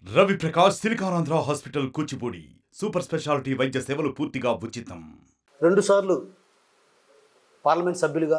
Ravi Prakash Siliconandhra hospital Kuchipudi super speciality వైద్య సేవలు పూర్తిగా ఉచితం రెండుసార్లు పార్లమెంట్ సభ్యులుగా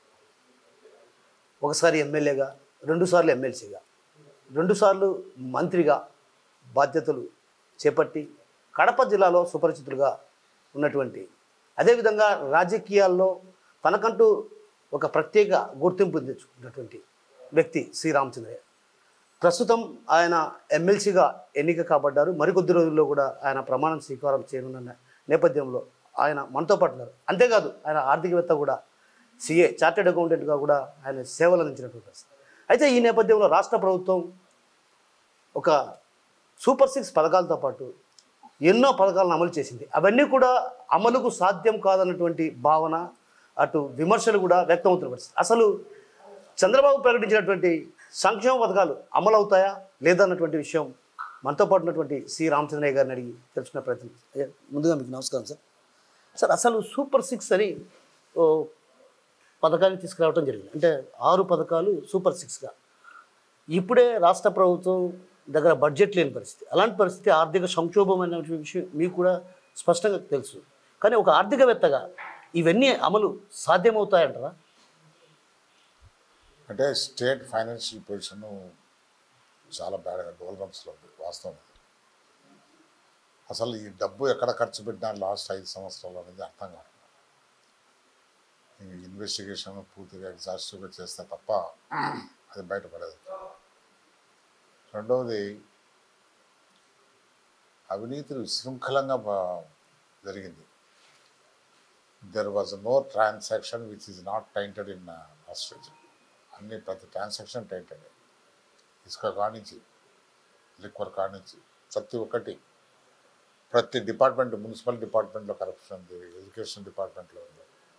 ఒకసారి ఎమ్మెల్యేగా రెండుసార్లు ఎమ్మెల్సీగా రెండుసార్లు మంత్రిగా బాధ్యతలు చేపట్టి కడప జిల్లాలో సుపరిచితులుగా ఉన్నటువంటి అదేవిధంగా రాజకీయాల్లో తనకంటూ ఒక ప్రత్యేక గుర్తింపు తెచ్చుకున్నటువంటి వ్యక్తి శ్రీరామచంద్రయ్య ప్రస్తుతం ఆయన ఎమ్మెల్సీగా ఎన్నిక కాబడ్డారు మరికొద్ది రోజుల్లో కూడా ఆయన ప్రమాణం స్వీకారం చేయనున్న నేపథ్యంలో ఆయన మనతో పాటు ఉన్నారు అంతేకాదు ఆయన ఆర్థికవేత్త కూడా సిఏ చార్టెడ్ అకౌంటెంట్గా కూడా ఆయన సేవలు అందించినటువంటి పరిస్థితి. అయితే ఈ నేపథ్యంలో రాష్ట్ర ప్రభుత్వం ఒక సూపర్ సిక్స్ పథకాలతో పాటు ఎన్నో పథకాలను అమలు చేసింది అవన్నీ కూడా అమలుకు సాధ్యం కాదన్నటువంటి భావన అటు విమర్శలు కూడా వ్యక్తమవుతున్న పరిస్థితి అసలు చంద్రబాబు ప్రకటించినటువంటి సంక్షేమ పథకాలు అమలు అవుతాయా లేదన్నటువంటి విషయం మనతో పాటు ఉన్నటువంటి సి రామచంద్రయ్య గారిని అడిగి తెలుసుకునే ప్రయత్నం అయ్యా, ముందుగా మీకు నమస్కారం సార్ సార్ అసలు సూపర్ సిక్స్ అని ఓ పథకాన్ని తీసుకురావడం జరిగింది అంటే ఆరు పథకాలు సూపర్ సిక్స్గా ఇప్పుడే రాష్ట్ర ప్రభుత్వం దగ్గర బడ్జెట్ లేని పరిస్థితి అలాంటి పరిస్థితి ఆర్థిక సంక్షోభం అనే విషయం మీకు కూడా స్పష్టంగా తెలుసు కానీ ఒక ఆర్థికవేత్తగా ఇవన్నీ అమలు సాధ్యమవుతాయంటారా అంటే స్టేట్ ఫైనాన్షియల్ పొజిషన్ చాలా బ్యాడ్గా డోల్రమ్స్లో ఉంది వాస్తవం అది. అసలు ఈ డబ్బు ఎక్కడ ఖర్చు పెట్టినా లాస్ట్ ఐదు సంవత్సరాలు అనేది అర్థం కాదు ఈ ఇన్వెస్టిగేషన్ పూర్తిగా ఎగ్జాస్టివ్గా చేస్తే తప్ప అది బయటపడేది రెండవది అవినీతి విశృంఖలంగా బా- జరిగింది there was no transaction which is not tainted in Australia అన్ని ప్రతి ట్రాన్సాక్షన్ టైంటెడ్ ఇసుక కానించి లిక్వర్ కానించి ప్రతి ఒక్కటి ప్రతి డిపార్ట్మెంట్ మున్సిపల్ డిపార్ట్మెంట్లో కరప్షన్ ఉంది ఎడ్యుకేషన్ డిపార్ట్మెంట్లో ఉంది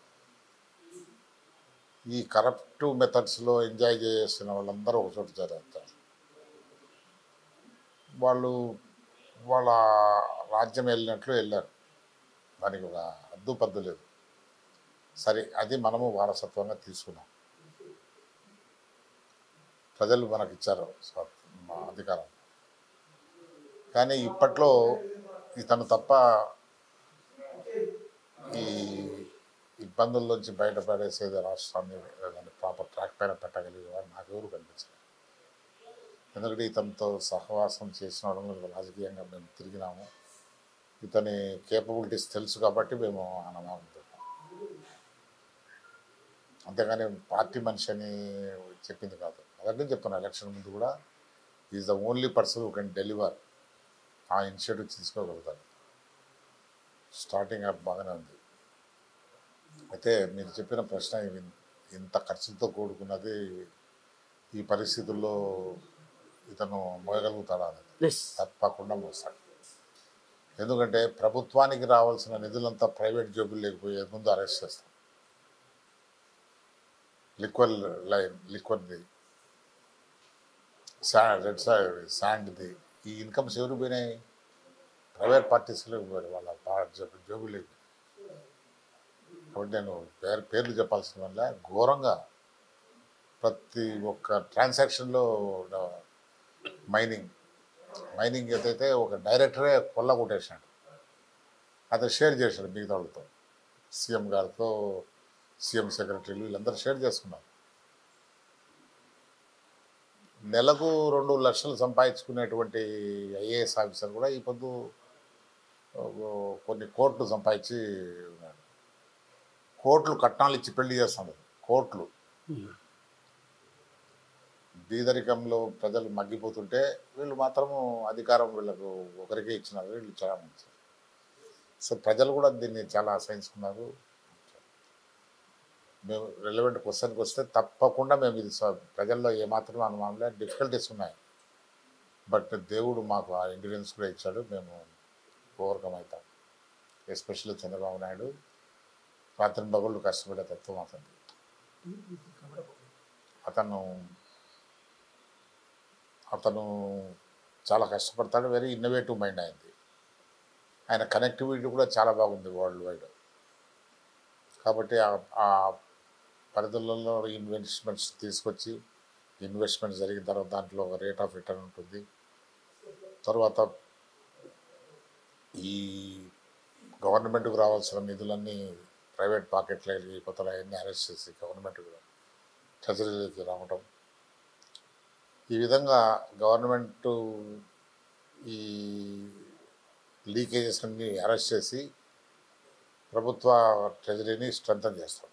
ఈ కరప్టివ్ మెథడ్స్లో ఎంజాయ్ చేసిన వాళ్ళందరూ ఒక చోట జరుగుతారు వాళ్ళు వాళ్ళ రాజ్యం వెళ్ళినట్లు వెళ్ళారు దానికి ఒక అద్దు పద్దు లేదు సరే అది మనము వారసత్వంగా తీసుకున్నాం ప్రజలు మనకి ఇచ్చారు స్వ- మా అధికారం కానీ ఇప్పట్లో ఇతను తప్ప ఈ ఇబ్బందుల్లోంచి బయటపడేసేది రాష్ట్రాన్ని దాన్ని ప్రాపర్ ట్రాక్ పైన పెట్టగలిగేవారు నాకు ఎవరు కనిపించలేదు ఎందుకంటే ఇతనితో సహవాసం చేసిన వాళ్ళని రాజకీయంగా మేము తిరిగినాము ఇతని కేపబిలిటీస్ తెలుసు కాబట్టి మేము అనమానం పెట్టాం అంతేగాని పార్టీ మనిషి అని చెప్పింది కాదు అదే చెప్తున్నా ఎలక్షన్ ముందు కూడా is the only person who can deliver ఆ ఇనిషియేటివ్ తీసుకోగలుగుతారు స్టార్టింగ్ అప్ బాగానే ఉంది అయితే మీరు చెప్పిన ప్రశ్న ఇవి ఇంత ఖర్చులతో కూడుకున్నది ఈ పరిస్థితుల్లో ఇతను మోయగలుగుతాడా అనేది ఎస్ తప్పకుండా మోస్తాడు ఎందుకంటే ప్రభుత్వానికి రావాల్సిన నిధులంతా ప్రైవేట్ జోబులు లేకపోయే ముందు అరెస్ట్ చేస్తాం లిక్వర్ లైన్ లిక్వర్ది శాండ్ రెడ్ శాండ్ది ఈ ఇన్కమ్స్ ఎవరు పోయినాయి ప్రైవేట్ పార్టీస్లోకి పోయారు వాళ్ళ పా- జోబు జోబులు కాబట్టి నేను పేరు పేర్లు చెప్పాల్సిన వల్ల ఘోరంగా ప్రతి ఒక్క ట్రాన్సాక్షన్లో మైనింగ్ మైనింగ్ ఏదైతే ఒక డైరెక్టరే కొల్ల కొట్టేసినాడు అతను షేర్ చేశాడు మిగతా వాళ్ళతో సీఎం గారితో సీఎం సెక్రటరీలు వీళ్ళందరూ షేర్ చేసుకున్నారు నెలకు రెండు లక్షలు సంపాదించుకునేటువంటి ఐఏఎస్ ఆఫీసర్ కూడా ఈ పొద్దు ఓ కొన్ని కోట్లు సంపాదించి ఉన్నాడు కోట్లు కట్నాలు ఇచ్చి పెళ్లి చేస్తున్నారు కోట్లు బీదరికంలో ప్రజలు మగ్గిపోతుంటే వీళ్ళు మాత్రము అధికారం వీళ్ళకు ఒకరికే ఇచ్చినారు వీళ్ళు చాలా మంచి సో ప్రజలు కూడా దీన్ని చాలా అసహించుకున్నారు మేము రిలవెంట్ క్వశ్చన్కి వస్తే తప్పకుండా మేము ఇది స- ప్రజల్లో ఏమాత్రం అనుమానం లేదు డిఫికల్టీస్ ఉన్నాయి బట్ దేవుడు మాకు ఆ ఇంగ్రీడియంట్స్ కూడా ఇచ్చాడు మేము ఓవర్కమ్ అవుతాం ఎస్పెషల్లీ చంద్రబాబు నాయుడు రాత్రి పగళ్ళు కష్టపడే తత్వం అతను అతను అతను చాలా కష్టపడతాడు వెరీ ఇన్నోవేటివ్ మైండ్ అయింది ఆయన కనెక్టివిటీ కూడా చాలా బాగుంది వరల్డ్ వైడ్ కాబట్టి ఆ- ఆ పరిధులలో ఇన్వెస్ట్మెంట్స్ తీసుకొచ్చి ఇన్వెస్ట్మెంట్ జరిగిన తర్వాత దాంట్లో ఒక రేట్ ఆఫ్ రిటర్న్ ఉంటుంది తర్వాత ఈ గవర్నమెంట్కు రావాల్సిన నిధులన్నీ ప్రైవేట్ పాకెట్లకి కొత్తలు అవన్నీ అరెస్ట్ చేసి గవర్నమెంట్ ట్రెజరీలోకి రావడం ఈ విధంగా గవర్నమెంట్ ఈ లీకేజెస్ అన్ని అరెస్ట్ చేసి ప్రభుత్వ ట్రెజరీని స్ట్రెంథన్ చేస్తాం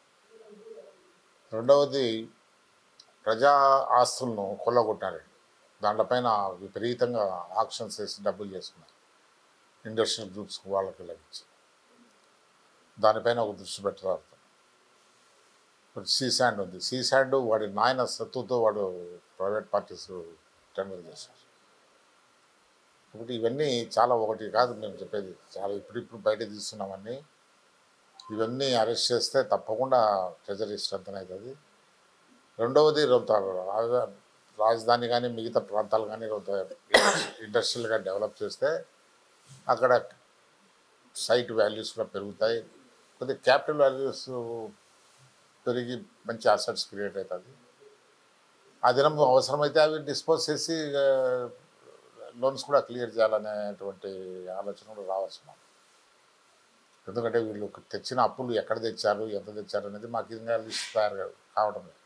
రెండవది ప్రజా ఆస్తులను కొల్లగొట్టారండి దాంట్లపైన విపరీతంగా ఆక్షన్స్ వేసి డబ్బులు చేసుకున్నారు ఇండస్ట్రియల్ గ్రూప్స్ వాళ్ళకి లభించి దానిపైన ఒక దృష్టి పెట్టారు ఇప్పుడు సీ శాండ్ ఉంది సీ శాండ్ వాడి నాయన సత్తుతో వాడు ప్రైవేట్ పార్టీస్ టెండర్ చేశారు కాబట్టి ఇవన్నీ చాలా ఒకటి కాదు మేము చెప్పేది చాలా ఇప్పుడిప్పుడు బయట తీస్తున్నామన్నీ ఇవన్నీ అరెస్ట్ చేస్తే తప్పకుండా ట్రెజరీ స్ట్రెంత్ అవుతుంది రెండవది కొంత రాజ- రాజధాని కానీ మిగతా ప్రాంతాలు కానీ కొంత ఇండస్ట్రియల్గా డెవలప్ చేస్తే అక్కడ సైట్ వాల్యూస్ కూడా పెరుగుతాయి కొద్దిగా క్యాపిటల్ వాల్యూస్ పెరిగి మంచి అసెట్స్ క్రియేట్ అవుతుంది ఆ దినం అవసరమైతే అవి డిస్పోజ్ చేసి లోన్స్ కూడా క్లియర్ చేయాలనేటువంటి ఆలోచన కూడా రావచ్చు మాకు ఎందుకంటే వీళ్ళు తెచ్చిన అప్పులు ఎక్కడ తెచ్చారు ఎంత తెచ్చారు అనేది మాకు ఇంకా లిస్ట్ తయారు కావడం లేదు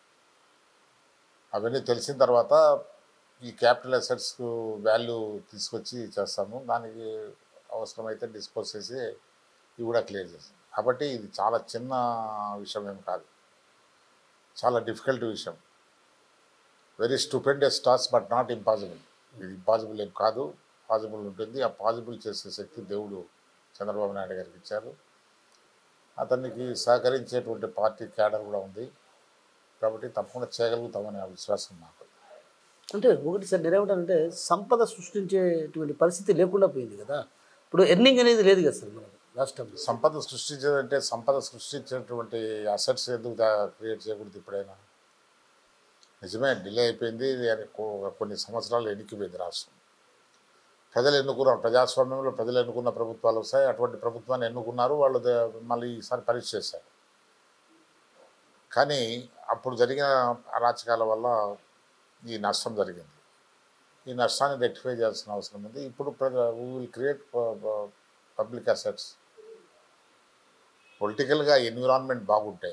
అవన్నీ తెలిసిన తర్వాత ఈ క్యాపిటల్ అసెట్స్ వాల్యూ తీసుకొచ్చి చేస్తాము దానికి అవసరమైతే డిస్పోజ్ చేసి ఇవి కూడా క్లియర్ చేస్తాం కాబట్టి ఇది చాలా చిన్న విషయం ఏం కాదు చాలా డిఫికల్ట్ విషయం very stupendous task but not impossible ఇది ఇంపాసిబుల్ ఏం కాదు పాసిబుల్ ఉంటుంది ఆ పాసిబుల్ చేసే శక్తి దేవుడు చంద్రబాబు నాయుడు గారికి ఇచ్చారు అతనికి సహకరించేటువంటి పార్టీ క్యాడర్ కూడా ఉంది కాబట్టి తప్పకుండా చేయగలుగుతామనే విశ్వాసం నాకు అంటే ఒకటి సార్ నేనేమంటానంటే సంపద సృష్టించేటువంటి పరిస్థితి లేకుండా పోయింది కదా ఇప్పుడు ఎర్నింగ్ అనేది లేదు కదా సార్ మనకు రాష్ట్రంలో సంపద సృష్టించేదంటే సంపద సృష్టించేటువంటి అసెట్స్ ఎందుకు క్రియేట్ చేయకూడదు ఇప్పుడైనా నిజమే డిలే అయిపోయింది అది కొ- కొన్ని సంవత్సరాలు ఎన్నికిపోయింది రాష్ట్రం ప్రజలు ఎన్నుకున్న ప్రజాస్వామ్యంలో ప్రజలు ఎన్నుకున్న ప్రభుత్వాలు వస్తాయి అటువంటి ప్రభుత్వాన్ని ఎన్నుకున్నారు వాళ్ళు దే- మళ్ళీ ఈసారి పరీక్ష చేశారు కానీ అప్పుడు జరిగిన అరాచకాల వల్ల ఈ నష్టం జరిగింది ఈ నష్టాన్ని రెక్టిఫై చేయాల్సిన అవసరం ఉంది ఇప్పుడు we will create public assets పొలిటికల్గా ఎన్విరాన్మెంట్ బాగుంటే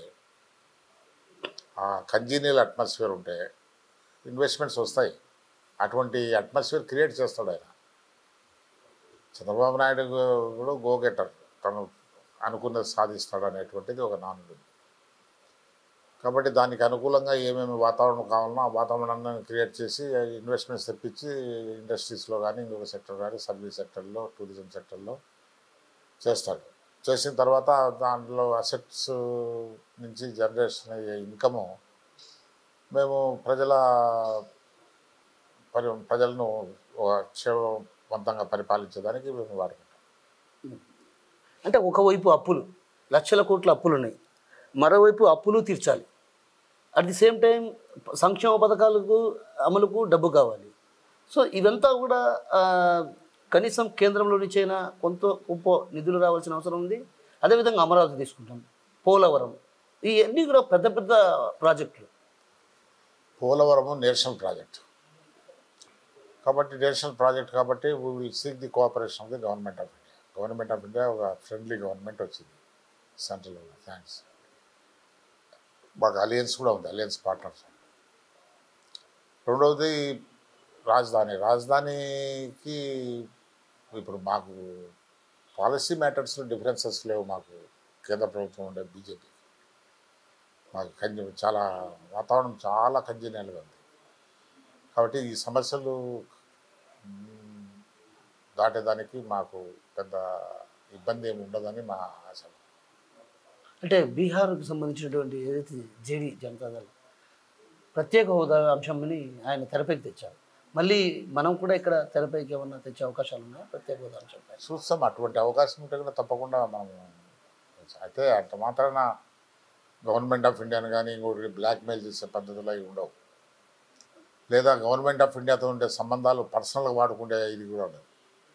ఆ కంజీనియల్ అట్మాస్ఫియర్ ఉంటే ఇన్వెస్ట్మెంట్స్ వస్తాయి అటువంటి అట్మాస్ఫియర్ క్రియేట్ చేస్తాడు ఆయన చంద్రబాబు నాయుడు కూడా గో గెటర్ తను అనుకున్నది సాధిస్తాడు అనేటువంటిది ఒక నానుడు కాబట్టి దానికి అనుకూలంగా ఏమేమి వాతావరణం కావాలనో ఆ వాతావరణాన్ని క్రియేట్ చేసి ఇన్వెస్ట్మెంట్స్ తెప్పించి ఇండస్ట్రీస్లో కానీ ఇంకొక సెక్టర్ కానీ సర్వీస్ సెక్టర్లో టూరిజం సెక్టర్లో చేస్తాడు చేసిన తర్వాత దాంట్లో అసెట్స్ నుంచి జనరేషన్ అయ్యే ఇన్కము మేము ప్రజల పరి ప్రజలను ఒక క్షేమవంతంగా పరిపాలించడానికి మేము వాడుకుంటాం అంటే ఒకవైపు అప్పులు లక్షల కోట్ల అప్పులు ఉన్నాయి మరోవైపు అప్పులు తీర్చాలి అట్ ది సేమ్ టైం సంక్షేమ పథకాలకు అమలుకు డబ్బు కావాలి సో ఇదంతా కూడా ఆ, కనీసం కేంద్రంలో నుంచి అయినా కొంత గొప్ప నిధులు రావాల్సిన అవసరం ఉంది అదేవిధంగా అమరావతి తీసుకుంటాం పోలవరం ఇవన్నీ కూడా పెద్ద పెద్ద ప్రాజెక్టులు పోలవరము నేషనల్ ప్రాజెక్ట్ కాబట్టి నేషనల్ ప్రాజెక్ట్ కాబట్టి we will seek the cooperation of the government of India government of India ఒక ఫ్రెండ్లీ గవర్నమెంట్ వచ్చింది సెంట్రల్ థ్యాంక్స్ మాకు అలయన్స్ కూడా ఉంది అలయన్స్ పార్ట్నర్స్ రెండవది రాజధాని రాజధానికి ఇప్పుడు మాకు పాలసీ మ్యాటర్స్లో డిఫరెన్సెస్ లేవు మాకు కేంద్ర ప్రభుత్వం ఉండే బీజేపీ మాకు కంజ చాలా వాతావరణం చాలా కంజనీయాలుగా ఉంది కాబట్టి ఈ సమస్యలు మ్, దాటేదానికి మాకు పెద్ద ఇబ్బంది ఏమి ఉండదని మా ఆశ అంటే బీహార్కు సంబంధించినటువంటి ఏదైతే జేడీ జనతాదళ్ ప్రత్యేక హోదా అంశంని ఆయన తెరపైకి తెచ్చారు మళ్ళీ మనం కూడా ఇక్కడ తెరపైకి ఏమన్నా తెచ్చే అవకాశాలు ఉన్నాయా ప్రత్యేక హోదా అంశంపై చూస్తాం అటువంటి అవకాశం ఉంటే కూడా తప్పకుండా మనం అయితే అంత మాత్రాన గవర్నమెంట్ ఆఫ్ ఇండియాని కానీ ఇంకోటి బ్లాక్మెయిల్ చేసే పద్ధతులు అవి ఉండవు లేదా గవర్నమెంట్ ఆఫ్ ఇండియాతో ఉండే సంబంధాలు పర్సనల్గా వాడుకుంటే ఇది కూడా ఉండదు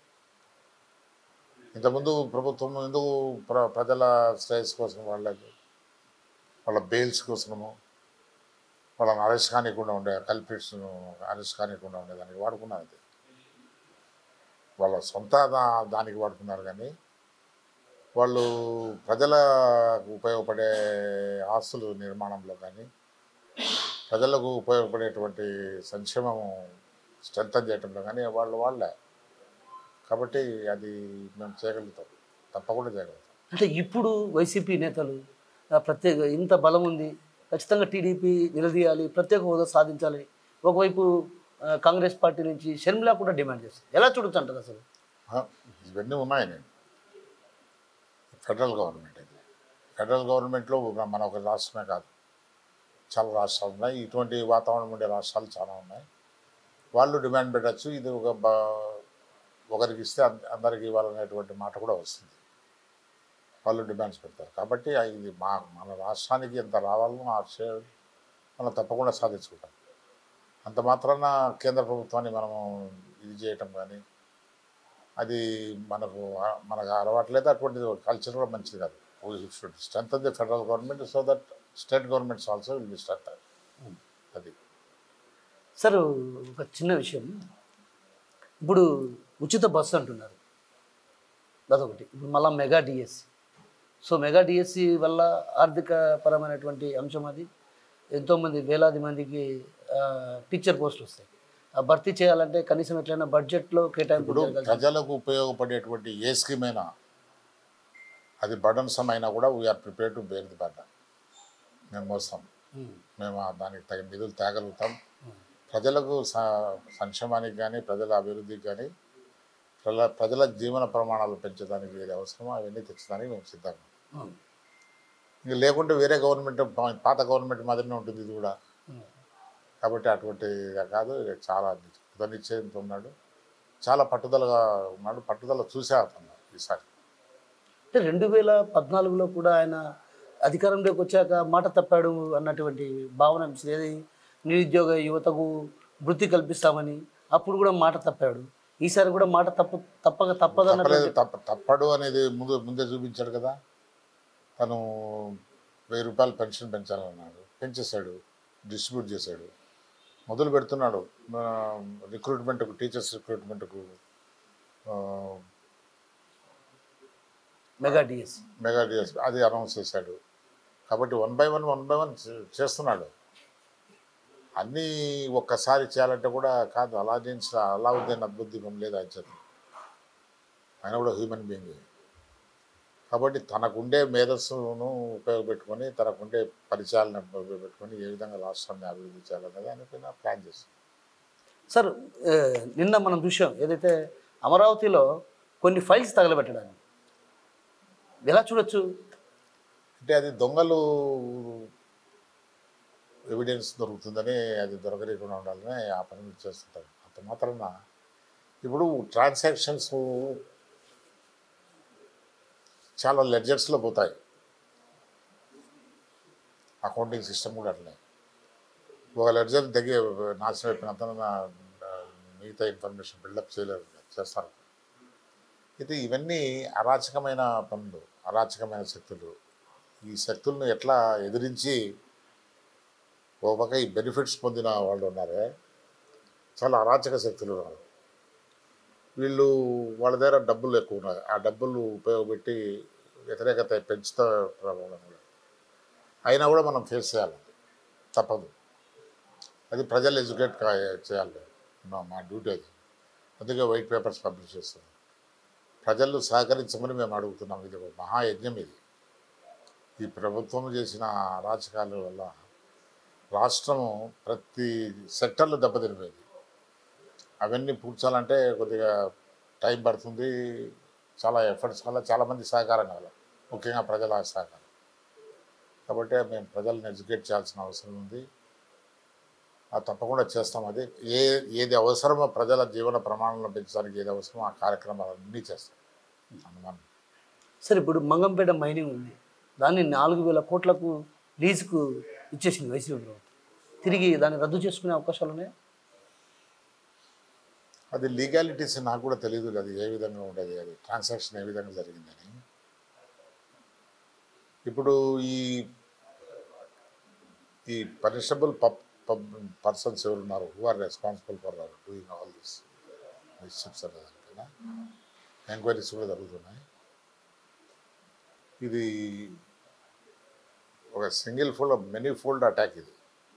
ఇంతకుముందు ప్రభుత్వం ఎందుకు ప్ర ప్రజల శ్రేయస్ కోసం వాళ్ళకి వాళ్ళ బెయిల్స్ కోసము వాళ్ళని అరెస్ట్ కానికుండా ఉండే కల్పిట్స్ను అరెస్ట్ కానికుండా ఉండేదానికి వాడుకున్నది వాళ్ళ సొంత దా- దానికి వాడుకున్నారు కానీ వాళ్ళు ప్రజలకు ఉపయోగపడే ఆస్తులు నిర్మాణంలో కానీ ప్రజలకు ఉపయోగపడేటువంటి సంక్షేమం స్ట్రెంథన్ చేయటంలో కానీ వాళ్ళు వాళ్ళే కాబట్టి అది మేము చేయగలుగుతాం తప్పకుండా చేయగలుగుతాం అంటే ఇప్పుడు వైసీపీ నేతలు ఆ, ప్రత్యేక ఇంత బలం ఉంది ఖచ్చితంగా టీడీపీ నిలదీయాలి ప్రత్యేక హోదా సాధించాలి ఒకవైపు ఆ, కాంగ్రెస్ పార్టీ నుంచి షర్మిలా కూడా డిమాండ్ చేస్తుంది ఎలా చూడొచ్చు అంటారు అసలు ఆ, ఇవన్నీ ఉన్నాయి నేను ఫెడరల్ గవర్నమెంట్ ఇది ఫెడరల్ గవర్నమెంట్లో మన- మన ఒక రాష్ట్రమే కాదు చాలా రాష్ట్రాలు ఉన్నాయి ఇటువంటి వాతావరణం ఉండే రాష్ట్రాలు చాలా ఉన్నాయి వాళ్ళు డిమాండ్ పెట్టచ్చు ఇది ఒక బ- ఒకరికి ఇస్తే అంద- అందరికి ఇవ్వాలనేటువంటి మాట కూడా వస్తుంది వాళ్ళు డిమాండ్స్ పెడతారు కాబట్టి ఆ ఇది మా మన రాష్ట్రానికి ఎంత రావాలో ఆ షేర్ మనం తప్పకుండా సాధించుకుంటాం అంత మాత్రాన కేంద్ర ప్రభుత్వాన్ని మనము ఇది చేయటం కానీ అది మనకు మనకు అలవాట్లేదు అటువంటిది కల్చర్ కూడా మంచిది కాదు should strength the federal government so that state governments also will be strength అది సార్ ఒక చిన్న విషయం ఇప్పుడు ఉచిత బస్సు అంటున్నారు అదొకటి ఇప్పుడు మళ్ళీ mega DSC so mega DSC వల్ల ఆర్థిక పరమైనటువంటి అంశం అది ఎంతోమంది వేలాది మందికి ఆ, టీచర్ పోస్టులు వస్తాయి ఆ భర్తీ చేయాలంటే కనీసం ఎట్లయినా బడ్జెట్లో కేటాయింపు ఇప్పుడు జరగాలి. ప్రజలకు ఉపయోగపడేటువంటి ఏ స్కీమ్ అయినా అది బర్డన్సమ్ అయినా కూడా we are prepare to bear the burden మేము మోస్తాం ఉమ్, మేము ఆ దానికి తగిన నిధులు తేగలుగుతాం ప్రజలకు స- సంక్షేమానికి కానీ ప్రజల అభివృద్ధికి కానీ ప్రజల ప్రజల జీవన ప్రమాణాలు పెంచడానికి ఏది అవసరమో అవన్నీ తెచ్చడానికి మేము సిద్ధంగా ఉన్నాం. ఉమ్, ఇంక లేకుంటే వేరే గవర్నమెంట్ పా- పాత గవర్నమెంట్ మాదిరినే ఉంటుంది ఇది కూడా ఉమ్. కాబట్టి అటువంటి కాదు ఇది చాలా నిశ్చయంతో ఉన్నాడు చాలా పట్టుదలగా ఉన్నాడు పట్టుదల చూసే అతను ఈసారి అంటే రెండు వేల పద్నాలుగులో కూడా ఆయన అధికారంలోకి వచ్చాక మాట తప్పాడు అన్నటువంటి భావన అనిపిస్తుంది. ఏది నిరుద్యోగ యువతకు వృత్తి కల్పిస్తామని అప్పుడు కూడా మాట తప్పాడు ఈసారి కూడా మాట తప్ప తప్పక తప్పలేదు తప్పదన్నటువంటి తప్ప తప్పడు అనేది ముందు ముందే చూపించాడు కదా తను వెయ్యి రూపాయలు పెన్షన్ పెంచాలన్నాడు పెంచేశాడు డిస్ట్రిబ్యూట్ చేశాడు మొదలు పెడుతున్నాడు రిక్రూట్మెంట్కు టీచర్స్ రిక్రూట్మెంట్కు మెగా డిఎస్ మెగా డిఎస్ అది అనౌన్స్ చేశాడు కాబట్టి one by one one by one చేస్తున్నాడు అన్నీ ఒక్కసారి చేయాలంటే కూడా కాదు అలాదీన్ అలావుద్దీన్ అద్భుతం లేదు ఆయన చేత ఆయన కూడా హ్యూమన్ బీయింగ్ కాబట్టి తనకుండే మేధస్సును ఉపయోగపెట్టుకొని తనకుండే పరిచయాలను ఉపయోగపెట్టుకొని ఏ విధంగా రాష్ట్రాన్ని అభివృద్ధి చేయాలనేది ఆయన పైన ప్లాన్ చేస్తాం సార్ ఏ, నిన్న మనం చూసాం ఏదైతే అమరావతిలో కొన్ని ఫైల్స్ తగలబెట్టడానికి ఎలా చూడొచ్చు అంటే అది దొంగలు ఎవిడెన్స్ దొరుకుతుందని అది దొరకలేకుండా ఉండాలని ఆ పని మీరు చేస్తుంటారు అంత మాత్రాన ఇప్పుడు ట్రాన్సాక్షన్స్ చాలా లెడ్జర్స్లో పోతాయి అకౌంటింగ్ సిస్టమ్ కూడా అట్లే ఒక లెడ్జర్ దగ్గర నాశనం అయిపోయినంత మిగతా ఇన్ఫర్మేషన్ బిల్డప్ చేయలేరు చేస్తారు అయితే ఇవన్నీ అరాచకమైన పనులు అరాచకమైన శక్తులు ఈ శక్తులను ఎట్లా ఎదిరించి ఓ పక్క ఈ బెనిఫిట్స్ పొందిన వాళ్ళు ఉన్నారే చాలా అరాచక శక్తులు ఉన్నారు వీళ్ళు వాళ్ళ దగ్గర డబ్బులు ఎక్కువ ఉన్నాయి ఆ డబ్బులు ఉపయోగపెట్టి వ్యతిరేకత పెంచుతా ప్రభావం కూడా అయినా కూడా మనం ఫేస్ చేయాలి తప్పదు అది ప్రజలు ఎడ్యుకేట్ కా చేయాలి మా మా డ్యూటీ అది అందుకే వైట్ పేపర్స్ పబ్లిష్ చేస్తున్నాం ప్రజలు సహకరించమని మేము అడుగుతున్నాం ఇది ఒక మహాయజ్ఞం ఇది ఈ ప్రభుత్వం చేసిన అరాచకాల వల్ల రాష్ట్రము ప్రతి సెక్టర్లో దెబ్బతినిపోయింది అవన్నీ పూడ్చాలంటే కొద్దిగా టైం పడుతుంది చాలా ఎఫర్ట్స్ వల్ల చాలామంది సహకారం కావాలి ముఖ్యంగా ప్రజల సహకారం కాబట్టి మేము ప్రజలను ఎడ్యుకేట్ చేయాల్సిన అవసరం ఉంది అది తప్పకుండా చేస్తాం అది ఏ ఏది అవసరమో ప్రజల జీవన ప్రమాణాలను పెంచడానికి ఏది అవసరమో ఆ కార్యక్రమాలన్నీ చేస్తాం అనుమానం సార్ ఇప్పుడు మంగంపేట మైనింగ్ ఉంది దాన్ని నాలుగు వేల కోట్లకు లీజుకు ఇచ్చేసింది వైసీపీ ప్రభుత్వం తిరిగి దాన్ని రద్దు చేసుకునే అవకాశాలు ఉన్నాయి అది లీగాలిటీస్ నాకు కూడా తెలియదు అది ఏ విధంగా ఉండేది అది ట్రాన్సాక్షన్ ఏ విధంగా జరిగిందని ఇప్పుడు ఈ ఈ పనిషబుల్ పబ్ పబ్ పర్సన్స్ ఎవరున్నారు who are responsible for doing all this mishaps అనేదానికైనా పైన ఎంక్వైరీస్ కూడా జరుగుతున్నాయి ఇది ఒక single fold many fold attack ఇది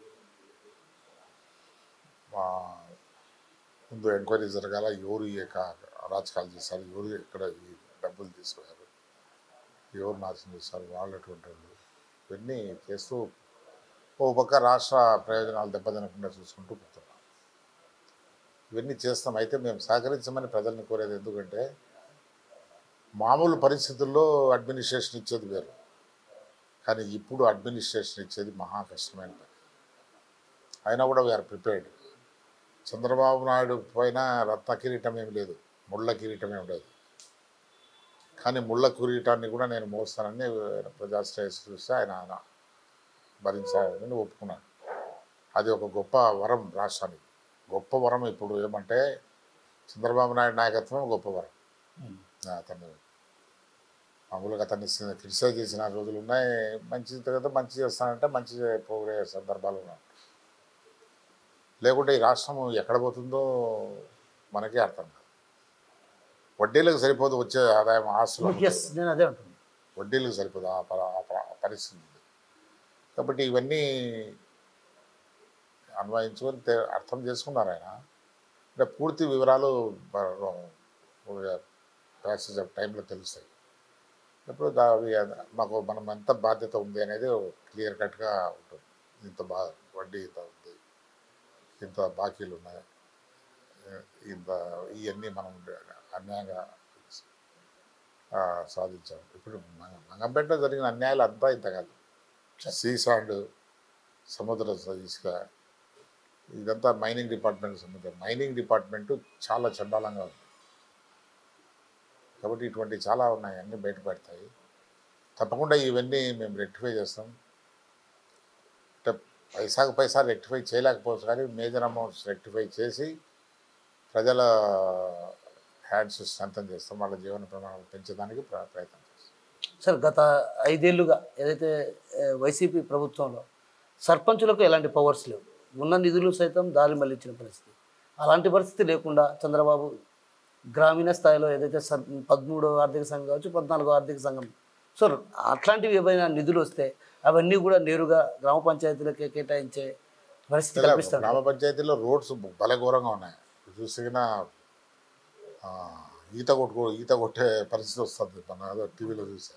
మా ముందు ఎంక్వైరీ జరగాల ఎవరు ఈ యొక్క అరాచకాలు చేశారు ఎవరు ఎక్కడ ఈ డబ్బులు తీసుకున్నారు ఎవరు నాశనం చేశారు వాళ్ళు అటువంటి వాళ్ళు ఇవన్నీ చేస్తూ ఓ పక్క రాష్ట్ర ప్రయోజనాలు దెబ్బతినకుండా చూసుకుంటూ పోతున్నాం ఇవన్నీ చేస్తాం అయితే మేము సహకరించమని ప్రజల్ని కోరేది ఎందుకంటే మామూలు పరిస్థితుల్లో అడ్మినిస్ట్రేషన్ ఇచ్చేది వేరు కానీ ఇప్పుడు అడ్మినిస్ట్రేషన్ ఇచ్చేది మహా కష్టమైన పని అయినా కూడా వీఆర్ ప్రిపేర్డ్ చంద్రబాబు నాయుడు పైన రత్న కిరీటం ఏమి లేదు ముళ్ళ కిరీటమే ఉండదు కానీ ముళ్ళ కిరీటాన్ని కూడా నేను మోస్తానని ప్రజాశ్రేయస్ చూస్తే ఆయన ఆయన భరించాలని ఒప్పుకున్నాను అది ఒక గొప్ప వరం రాష్ట్రానికి గొప్ప వరం ఇప్పుడు ఏమంటే చంద్రబాబు నాయుడు నాయకత్వం గొప్ప వరం అతను మామూలుగా అతన్ని క్రిటిసైజ్ చేసిన రోజులు ఉన్నాయి మంచి కదా మంచి చేస్తానంటే మంచి పోగే సందర్భాలు ఉన్నాయి లేకుంటే ఈ రాష్ట్రం ఎక్కడ పోతుందో మనకే అర్థం కాదు వడ్డీలకు సరిపోదు వచ్చే ఆదాయం ఆస్తులు ఎస్ నేను అదే అంటున్నాను వడ్డీలకు సరిపోదు ఆ ప- ఆ ప- ఆ పరిస్థితి ఉంది. కాబట్టి ఇవన్నీ అన్వయించుకొని తె- అర్థం చేసుకున్నారు ఆయన అంటే పూర్తి వివరాలు ప్యాసేజ్ ఆఫ్ టైంలో తెలుస్తాయి ఇప్పుడు దా- అవి మాకు మనం ఎంత బాధ్యత ఉంది అనేది క్లియర్ కట్గా ఉంటుంది ఇంత బా వడ్డీ ఇంత ఉంది ఇంత బాకీలు ఉన్నాయి ఇంత ఇవన్నీ మనం అన్యాయంగా ఆ, సాధించాం ఇప్పుడు మన- మంగంపేటలో జరిగిన అన్యాయాలు అంతా ఇంత కాదు సీసాండ్ సముద్ర స- ఇసుక ఇదంతా మైనింగ్ డిపార్ట్మెంట్ సంబంధం మైనింగ్ డిపార్ట్మెంట్ చాలా చండాలంగా ఉంది కాబట్టి ఇటువంటి చాలా ఉన్నాయి అన్నీ బయటపడతాయి తప్పకుండా ఇవన్నీ మేము రెక్టిఫై చేస్తాం అంటే పైసాకు పైసా రెక్టిఫై చేయలేకపోవచ్చు కానీ మేజర్ అమౌంట్స్ రెక్టిఫై చేసి ప్రజల హ్యాండ్స్ స్ట్రెంథన్ చేస్తాం వాళ్ళ జీవన ప్రమాణాలు పెంచడానికి ప్ర- ప్రయత్నం చేస్తాం సార్ గత ఐదేళ్లుగా ఏదైతే ఏ, వైసీపీ ప్రభుత్వంలో సర్పంచులకు ఎలాంటి పవర్స్ లేవు ఉన్న నిధులు సైతం దారి మళ్ళించిన పరిస్థితి అలాంటి పరిస్థితి లేకుండా చంద్రబాబు గ్రామీణ స్థాయిలో ఏదైతే సర్ పదమూడో ఆర్థిక సంఘం కావచ్చు పద్నాలుగో ఆర్థిక సంఘం సో అట్లాంటివి ఏవైనా నిధులు వస్తే అవన్నీ కూడా నేరుగా గ్రామ పంచాయతీలకే కేటాయించే పరిస్థితి కల్పిస్తారు గ్రామ పంచాయతీలో రోడ్స్ భలే ఘోరంగా ఉన్నాయి చూసిన ఈత కొట్టుకో ఈత కొట్టే పరిస్థితి వస్తుంది మన ఏదో టీవీలో చూసా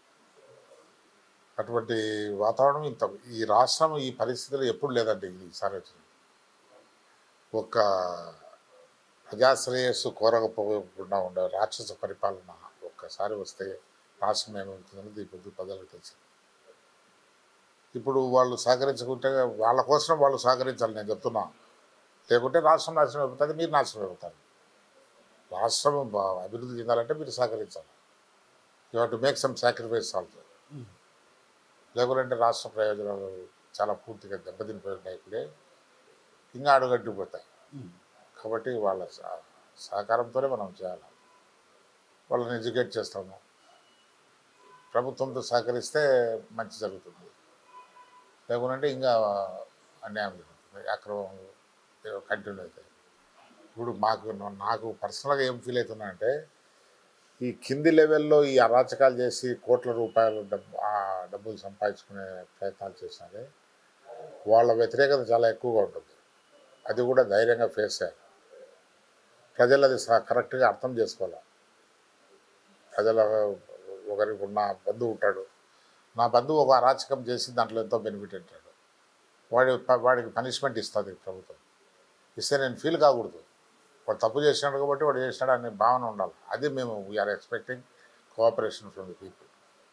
అటువంటి వాతావరణం ఇంత ఈ రాష్ట్రం ఈ పరిస్థితులు ఎప్పుడు లేదండి ఈసారి వచ్చింది ఒక ప్రజాశ్రేయస్సు కోరకపోకుండా ఉండే రాక్షస పరిపాలన ఒక్కసారి వస్తే రాష్ట్రం ఏమవుతుందని ఇప్పుడు ప్రజలకు తెలిసింది ఇప్పుడు వాళ్ళు సహకరించుకుంటే వాళ్ళ కోసం వాళ్ళు సహకరించాలి నేను చెప్తున్నా లేకుంటే రాష్ట్రం నాశనం అయిపోతుంది మీరు నాశనం అయిపోతారు రాష్ట్రం బా- అభివృద్ధి చెందాలంటే మీరు సహకరించాలి you have to make some sacrifice also లేకుంటే రాష్ట్ర ప్రయోజనాలు చాలా పూర్తిగా దెబ్బతినిపోయి ఉన్నాయి ఇప్పుడే ఇంకా అడుగడ్డిపోతాయి కాబట్టి వాళ్ళ సహ- సహకారంతోనే మనం చేయాలి వాళ్ళని ఎడ్యుకేట్ చేస్తాము ప్రభుత్వంతో సహకరిస్తే మంచి జరుగుతుంది లేకుంటే ఇంకా అన్యాయం జరుగుతుంది అక్రమం కంటిన్యూ అవుతాయి ఇప్పుడు మాకు నాకు పర్సనల్గా ఏం ఫీల్ అవుతున్నా అంటే ఈ కింది లెవెల్లో ఈ అరాచకాలు చేసి కోట్ల రూపాయలు డబ్బు ఆ డబ్బులు సంపాదించుకునే ప్రయత్నాలు చేసినారే వాళ్ళ వ్యతిరేకత చాలా ఎక్కువగా ఉంటుంది అది కూడా ధైర్యంగా ఫేస్ చేయాలి ప్రజలు అది స- కరెక్ట్గా అర్థం చేసుకోవాలి ప్రజల ఒకరికి ఉన్న బంధువు ఉంటాడు నా బంధువు ఒక అరాచకం చేసి దాంట్లో ఎంతో బెనిఫిట్ అంటాడు వాడి వాడికి పనిష్మెంట్ ఇస్తుంది ప్రభుత్వం ఇస్తే నేను ఫీల్ కాకూడదు వాడు తప్పు చేసినాడు కాబట్టి వాడు చేసినాడు అనే భావన ఉండాలి అది మేము we are expecting cooperation from the people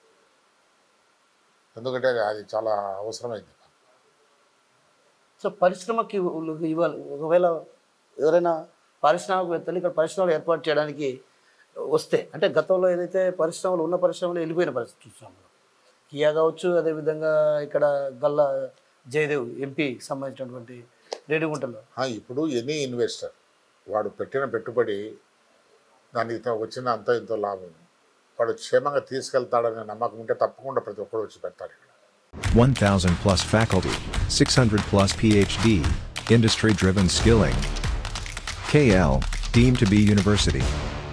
ఎందుకంటే అది చాలా అవసరమైంది సో పరిశ్రమకి ఇవ్వ- ఇవ్వాలి ఒకవేళ ఎవరైనా పారిశ్రామికవేత్తలు ఇక్కడ పరిశ్రమలు ఏర్పాటు చేయడానికి వస్తే అంటే గతంలో ఏదైతే పరిశ్రమలు ఉన్న పరిశ్రమలు వెళ్ళిపోయిన పరిస్థితి చూస్తున్నాం మనం. కియా కావచ్చు అదేవిధంగా ఇక్కడ గల్లా జయదేవ్ ఎంపీ సంబంధించినటువంటి రేడిగుంటలో ఆ, ఇప్పుడు ఎనీ ఇన్వెస్టర్ వాడు పెట్టిన పెట్టుబడి దానికి త- వచ్చిన అంత ఇంతో లాభం వాడు క్షేమంగా తీసుకెళ్తాడనే నమ్మకం ఉంటే తప్పకుండా ప్రతి ఒక్కరు వచ్చి పెడతారు ఇక్కడ 1000 plus faculty, 600 plus PhD, industry driven skilling. KL, deemed to be university.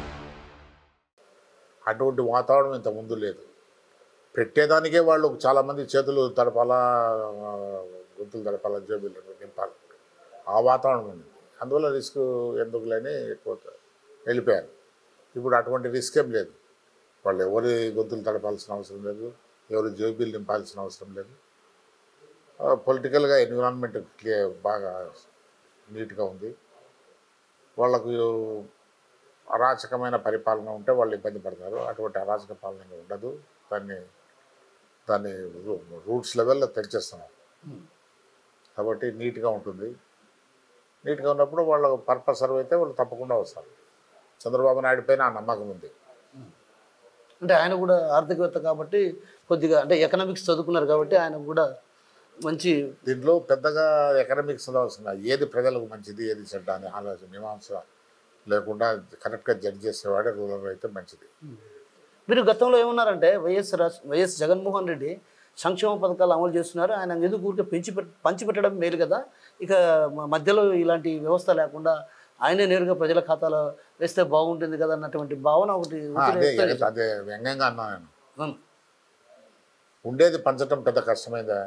అటువంటి వాతావరణం ఇంత ముందు లేదు పెట్టేదానికే వాళ్ళు చాలామంది చేతులు తడపాలా ఆ, గొంతులు తడపాలా జేబులు నింపాలి ఆ వాతావరణం ఉంది అందువల్ల రిస్క్ ఎందుకులేని ఎక్కువ వెళ్ళిపోయారు ఇప్పుడు అటువంటి రిస్క్ ఏం లేదు వాళ్ళు ఎవరి గొంతులు తడపాల్సిన అవసరం లేదు ఎవరి జేబులు నింపాల్సిన అవసరం లేదు పొలిటికల్గా ఎన్విరాన్మెంట్ క్లియర్ బాగా నీట్గా ఉంది వాళ్ళకు అరాచకమైన పరిపాలన ఉంటే వాళ్ళు ఇబ్బంది పడతారు అటువంటి అరాచక పాలన ఇంకా ఉండదు దాన్ని దాన్ని రూ- రూట్స్ లెవెల్లో తెచ్చేస్తున్నారు కాబట్టి నీట్గా ఉంటుంది నీట్గా ఉన్నప్పుడు వాళ్ళ పర్పస్ సర్వ్ అయితే వాళ్ళు తప్పకుండా వస్తారు చంద్రబాబు నాయుడు పైన ఆ నమ్మకం ఉంది అంటే ఆయన కూడా ఆర్థికవేత్త కాబట్టి కొద్దిగా అంటే ఎకనామిక్స్ చదువుకున్నారు కాబట్టి ఆయన కూడా మంచి దీంట్లో పెద్దగా ఎకనామిక్స్ అవసరం ఏది ప్రజలకు మంచిది ఏది చెడ్డ అని ఆలోచన మీమాంస లేకుండా కరెక్ట్గా జడ్జ్ చేసేవాడే రూలర్ అయితే మంచిది మీరు గతంలో ఏమన్నారంటే వైఎస్ రాజ్ వైఎస్ జగన్మోహన్ రెడ్డి సంక్షేమ పథకాలు అమలు చేస్తున్నారు ఆయన ఎందుకు ఊరికే పెంచి పెట్- పంచిపెట్టడం మేలు కదా ఇక మ- మధ్యలో ఇలాంటి వ్యవస్థ లేకుండా ఆయనే నేరుగా ప్రజల ఖాతాలో వేస్తే బాగుంటుంది కదా అన్నటువంటి భావన ఒకటి ఆ, అదే వ్యక్తం చేశారు. అదే వ్యంగ్యంగా అన్నా నేను అవును. ఉండేది పంచడం పెద్ద కష్టమైందా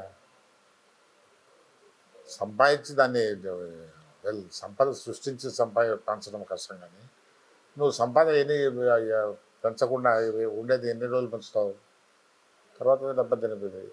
సంపాదించి దాన్ని వెల్ సంపద సృష్టించి సంపా పంచడం కష్టం కానీ నువ్వు సంపాదన ఎన్ని ఆ, పెంచకుండా ఉండేది ఎన్ని రోజులు పెంచుతావు తర్వాత దెబ్బతినిపోయింది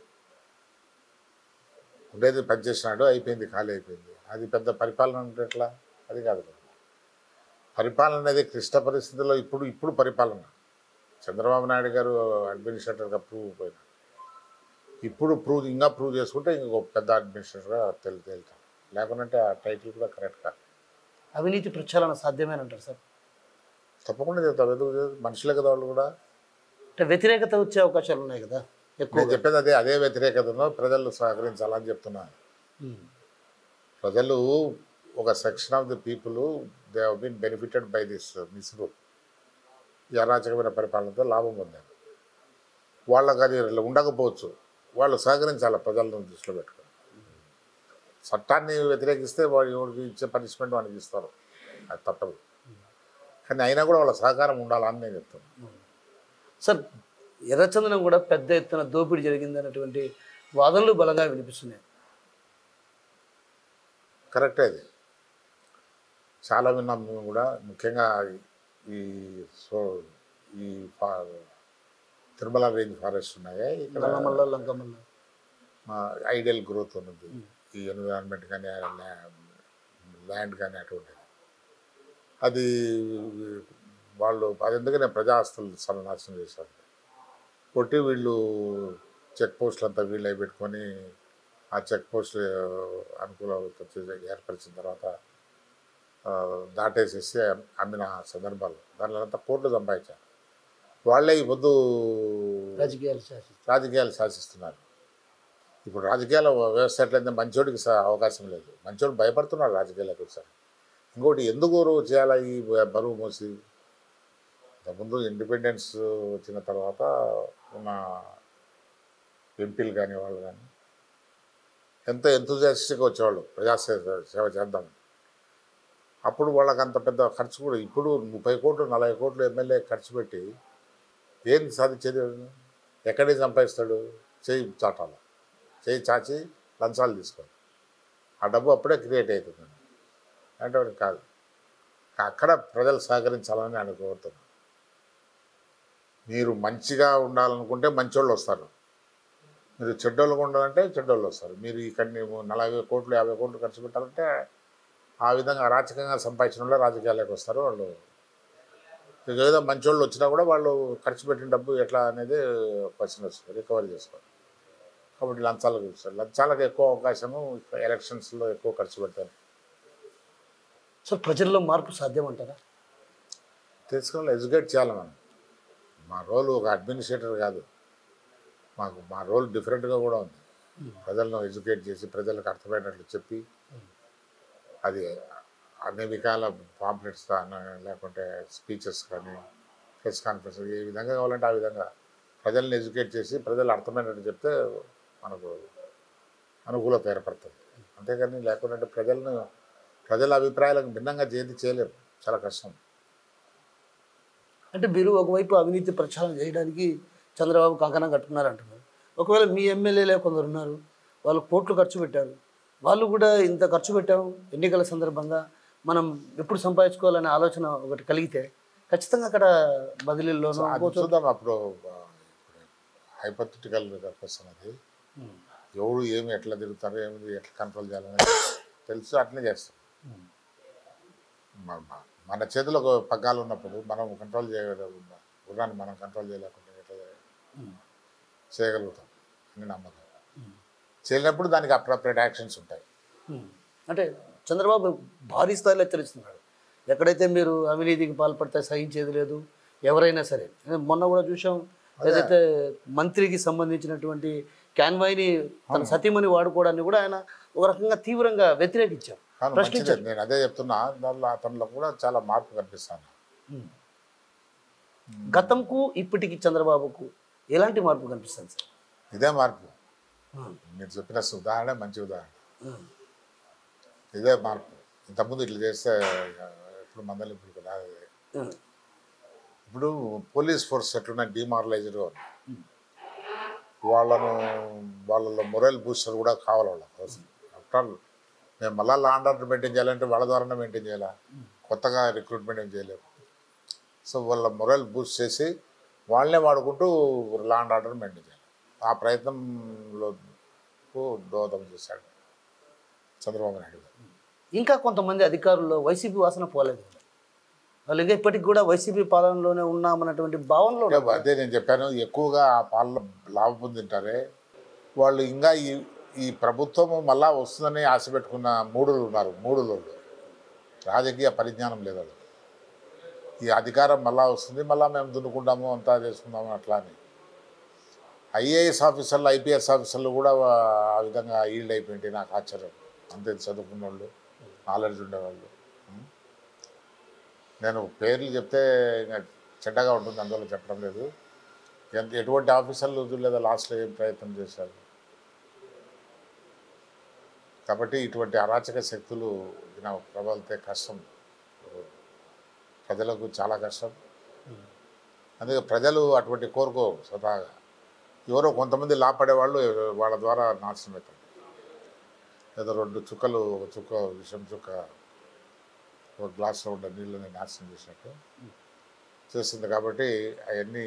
ఉండేది పనిచేసినాడు అయిపోయింది ఖాళీ అయిపోయింది అది పెద్ద పరిపాలన అంటే ఎట్లా అది కాదు కదా పరిపాలన అనేది క్లిష్ట పరిస్థితుల్లో ఇప్పుడు ఇప్పుడు పరిపాలన చంద్రబాబు నాయుడు గారు అడ్మినిస్ట్రేటర్గా ప్రూవ్ పోయినారు ఇప్పుడు ప్రూవ్ ఇంకా ప్రూవ్ చేసుకుంటే ఇంకొక పెద్ద అడ్మినిస్ట్రేటర్గా తెలి తేలుతాం లేకుంటే ఆ టైటిల్ కూడా కరెక్ట్ కాదు అవినీతి ప్రక్షాళన సాధ్యమేనంటారు సార్ తప్పకుండా చెప్తాం ఎందుకు చేయరు? మనుషులే కదా వాళ్ళు కూడా అంటే వ్యతిరేకత వచ్చే అవకాశాలు ఉన్నాయి కదా ఎక్కువ నేను చెప్పేది అదే అదే వ్యతిరేకతను ప్రజలు సహకరించాలని చెప్తున్నాను ప్రజలు ఒక section of the people they have been benefited by this misrule ఈ అరాచకమైన పరిపాలనతో లాభం పొందారు వాళ్ళకి అది ఉండకపోవచ్చు వాళ్ళు సహకరించాలి ప్రజలను దృష్టిలో పెట్టుకొని చట్టాన్ని వ్యతిరేకిస్తే వాడు ఎవరికి ఇచ్చే పనిష్మెంట్ వానికి ఇస్తారు అది తప్పదు కానీ అయినా కూడా వాళ్ళ సహకారం ఉండాలని నేను చెప్తాను సార్ ఎర్రచందనం కూడా పెద్ద ఎత్తున దోపిడీ జరిగింది అన్నటువంటి వాదనలు బలంగా వినిపిస్తున్నాయి కరెక్టే అది చాలా విన్నాం మేము కూడా ముఖ్యంగా ఈ సో ఈ ఫా తిరుమల రేంజ్ ఫారెస్ట్ ఉన్నాయి ఇక్కడ నల్లమల్ల లంకమల్ల ఐడియల్ గ్రోత్ ఉన్నది ఈ ఎన్విరాన్మెంట్ కానీ ల్యాండ్ కానీ అటువంటిది అది వాళ్ళు అది ఎందుకనే ప్రజా ఆస్తులు సర్వనాశనం చేశారు కొట్టి వీళ్ళు చెక్ పోస్టులు అంతా వీళ్ళు పెట్టుకొని ఆ చెక్ పోస్ట్ అనుకూలత చేసి ఏర్పరిచిన తర్వాత ఆ, దాటేసేసి అమ్మిన సందర్భాలు దానిలో అంతా కోట్లు సంపాదించారు వాళ్ళే ఈ పొద్దు రాజకీయాలు శాసిస్తారు రాజకీయాలు శాసిస్తున్నారు ఇప్పుడు రాజకీయాల వ్యవస్థ ఎట్లయితే మంచోడికి స- అవకాశం లేదు మంచోడు భయపడుతున్నాడు రాజకీయాలకు వచ్చారు ఇంకోటి ఎందుకు చేయాలా ఈ బ- బరువు మోసి ఇంతకుముందు ఇండిపెండెన్స్ వచ్చిన తర్వాత ఉన్న ఎంపీలు కానీ వాళ్ళు కానీ ఎంత ఎంతజాస్టిక్గా వచ్చేవాళ్ళు ప్రజాసేవ సేవ చేద్దామని అప్పుడు వాళ్ళకి అంత పెద్ద ఖర్చు కూడా ఇప్పుడు ముప్పై కోట్లు నలభై కోట్లు ఎమ్మెల్యే ఖర్చు పెట్టి ఏం సాధించేది ఎక్కడే సంపాదిస్తాడు చేయి చాటాల చేయి చాచి లంచాలు తీసుకోవాలి ఆ డబ్బు అప్పుడే క్రియేట్ అవుతుందండి అంటే వాడికి కాదు అక్కడ ప్రజలు సహకరించాలని ఆయన కోరుతున్నాను మీరు మంచిగా ఉండాలనుకుంటే మంచోళ్ళు వస్తారు మీరు చెడ్డోళ్ళగా ఉండాలంటే చెడ్డోళ్ళు వస్తారు మీరు ఇక్కడ నలభై కోట్లు యాభై కోట్లు ఖర్చు పెట్టాలంటే ఆ విధంగా అరాచకంగా సంపాదించిన వాళ్ళు రాజకీయాలకు వస్తారు వాళ్ళు ఇక ఏదో మంచోళ్ళు వచ్చినా కూడా వాళ్ళు ఖర్చు పెట్టిన డబ్బు ఎట్లా అనేది క్వశ్చన్ వస్తుంది రికవరీ చేసుకోవాలి కాబట్టి లంచాలకు ఇస్తారు లంచాలకు ఎక్కువ అవకాశము ఎలక్షన్స్లో ఎక్కువ ఖర్చు పెడతారు సో ప్రజల్లో మార్పు సాధ్యమంటారా తెలుసుకోవాలి ఎడ్యుకేట్ చేయాలి మనం మా రోల్ ఒక అడ్మినిస్ట్రేటర్ కాదు మాకు మా రోల్ డిఫరెంట్గా కూడా ఉంది ప్రజలను ఎడ్యుకేట్ చేసి ప్రజలకు అర్థమైనట్లు చెప్పి అది అన్ని విధాల పాంప్లెట్స్ లేకుంటే స్పీచెస్ కానీ ప్రెస్ కాన్ఫరెన్స్ ఏ విధంగా కావాలంటే ఆ విధంగా ప్రజల్ని ఎడ్యుకేట్ చేసి ప్రజలు అర్థమైనట్టు చెప్తే మనకు అనుకూలత ఏర్పడుతుంది అంతేగాని లేకుంటే ప్రజలను ప్రజల అభిప్రాయాలకు భిన్నంగా చేతి చేయలేము చాలా కష్టం అంటే మీరు ఒకవైపు అవినీతి ప్రచారం చేయడానికి చంద్రబాబు కంకణం కట్టుకున్నారు అంటున్నారు ఒకవేళ మీ ఎమ్మెల్యేలే కొందరు ఉన్నారు వాళ్ళు కోట్లు ఖర్చు పెట్టారు వాళ్ళు కూడా ఇంత ఖర్చు పెట్టాం ఎన్నికల సందర్భంగా మనం ఎప్పుడు సంపాదించుకోవాలనే ఆలోచన ఒకటి కలిగితే ఖచ్చితంగా అక్కడ బదిలీల్లోనూ అది ఇంకో చోట- చూద్దాం అప్పుడు హైపథెటికల్ క్వశ్చన్ అది ఎవడు ఏమి ఎట్లా తిరుగుతారో ఏమి ఎట్లా కంట్రోల్ చేయాలని తెలుసు అట్లనే చేస్తాం మ- మ- మన చేతిలో ఒక పగ్గాలు ఉన్నప్పుడు మనం కంట్రోల్ చేయగలం గుర్రాన్ని మనం కంట్రోల్ చేయలేకుండా ఎట్లా చేయ- చేయగలుగుతాం అని నమ్మకం చేయలేనప్పుడు దానికి అప్రాప్రియేట్ యాక్షన్స్ ఉంటాయి ఉమ్. అంటే చంద్రబాబు భారీ స్థాయిలో హెచ్చరిస్తున్నాడు ఎక్కడైతే మీరు అవినీతికి పాల్పడితే సహించేది లేదు ఎవరైనా సరే మొన్న కూడా చూసాం ఏదైతే మంత్రికి సంబంధించినటువంటి క్యాన్వాయ్ని తన సతీమణి వాడుకోవడాన్ని కూడా ఆయన ఒక రకంగా తీవ్రంగా వ్యతిరేకించారు కానీ మంచిదే ప్రశ్నించారు నేను అదే చెప్తున్నా దానిలో అతనిలో కూడా చాలా మార్పు కనిపిస్తాను గతంకు ఇప్పటికి చంద్రబాబుకు ఎలాంటి మార్పు కనిపిస్తుంది సార్ ఇదే మార్పు ఉమ్. మీరు చెప్పిన ఉదాహరణ మంచి ఉదాహరణ ఉమ్. ఇదే మార్పు ఇంతకుముందు ఇట్లా చేస్తే ఎప్పుడు మందలు ఇప్పుడు కూడా ఉమ్. ఇప్పుడు పోలీస్ ఫోర్స్ ఎట్లున్నా డిమారలైజ్డ్ వాళ్ళను వాళ్ళలో మొరల్ బూస్టర్ కూడా కావాలి వాళ్ళ కోసం ఆఫ్టర్ ఆల్ మేము మళ్ళా లా అండ్ ఆర్డర్ మెయింటైన్ చేయాలంటే వాళ్ళ ద్వారానే మెయింటైన్ చేయాలా కొత్తగా రిక్రూట్మెంట్ ఏం చేయలేము సో వాళ్ళ మొరల్ బూస్ట్ చేసి వాళ్ళనే వాడుకుంటూ లా అండ్ ఆర్డర్ మెయింటైన్ చేయాలి ఆ ప్రయత్నంలో దోహదం చేశాడు చంద్రబాబు నాయుడు గారు ఇంకా కొంతమంది అధికారుల్లో వైసీపీ వాసన పోలేదు కదా. వాళ్ళు ఇంకా ఇప్పటికి కూడా వైసీపీ పాలనలోనే ఉన్నామన్నటువంటి భావనలో అంటే అదే నేను చెప్పాను ఎక్కువగా ఆ పాలన లాభం పొందింటారే వాళ్ళు ఇంకా ఈ ఈ ప్రభుత్వం మళ్ళా వస్తుందని ఆశ పెట్టుకున్న మూడులు ఉన్నారు మూడులు రాజకీయ పరిజ్ఞానం లేదు వాళ్ళకి. ఈ అధికారం మళ్ళా వస్తుంది మళ్ళా మేము దున్నుకుంటాము అంతా చేసుకుందాము అట్లా అని ఐఏఎస్ ఆఫీసర్లు ఐపీఎస్ ఆఫీసర్లు కూడా ఆ విధంగా ఈల్డ్ అయిపోయింది నాకు ఆశ్చర్యం అంతే చదువుకున్న వాళ్ళు నాలెడ్జ్ ఉండేవాళ్ళు ఉం. నేను పేర్లు చెప్తే ఇంకా చెడ్డగా ఉంటుంది అందువల్ల చెప్పడం లేదు ఎంత ఎటువంటి ఆఫీసర్లు లేదా లాస్ట్లో ఏం ప్రయత్నం చేశారు కాబట్టి ఇటువంటి అరాచక శక్తులు ఈయన ప్రబలితే కష్టం ప్రజలకు చాలా కష్టం అందుకే ప్రజలు అటువంటి కోరుకో స్వతహాగా ఎవరో కొంతమంది లాపడే వాళ్ళు వాళ్ళ ద్వారా నాశనం అవుతారు ఏదో రెండు చుక్కలు ఒక చుక్క విషం చుక్క ఒక గ్లాస్లో ఉన్న నీళ్ళని నాశనం చేసినట్టు చేస్తుంది కాబట్టి అవన్నీ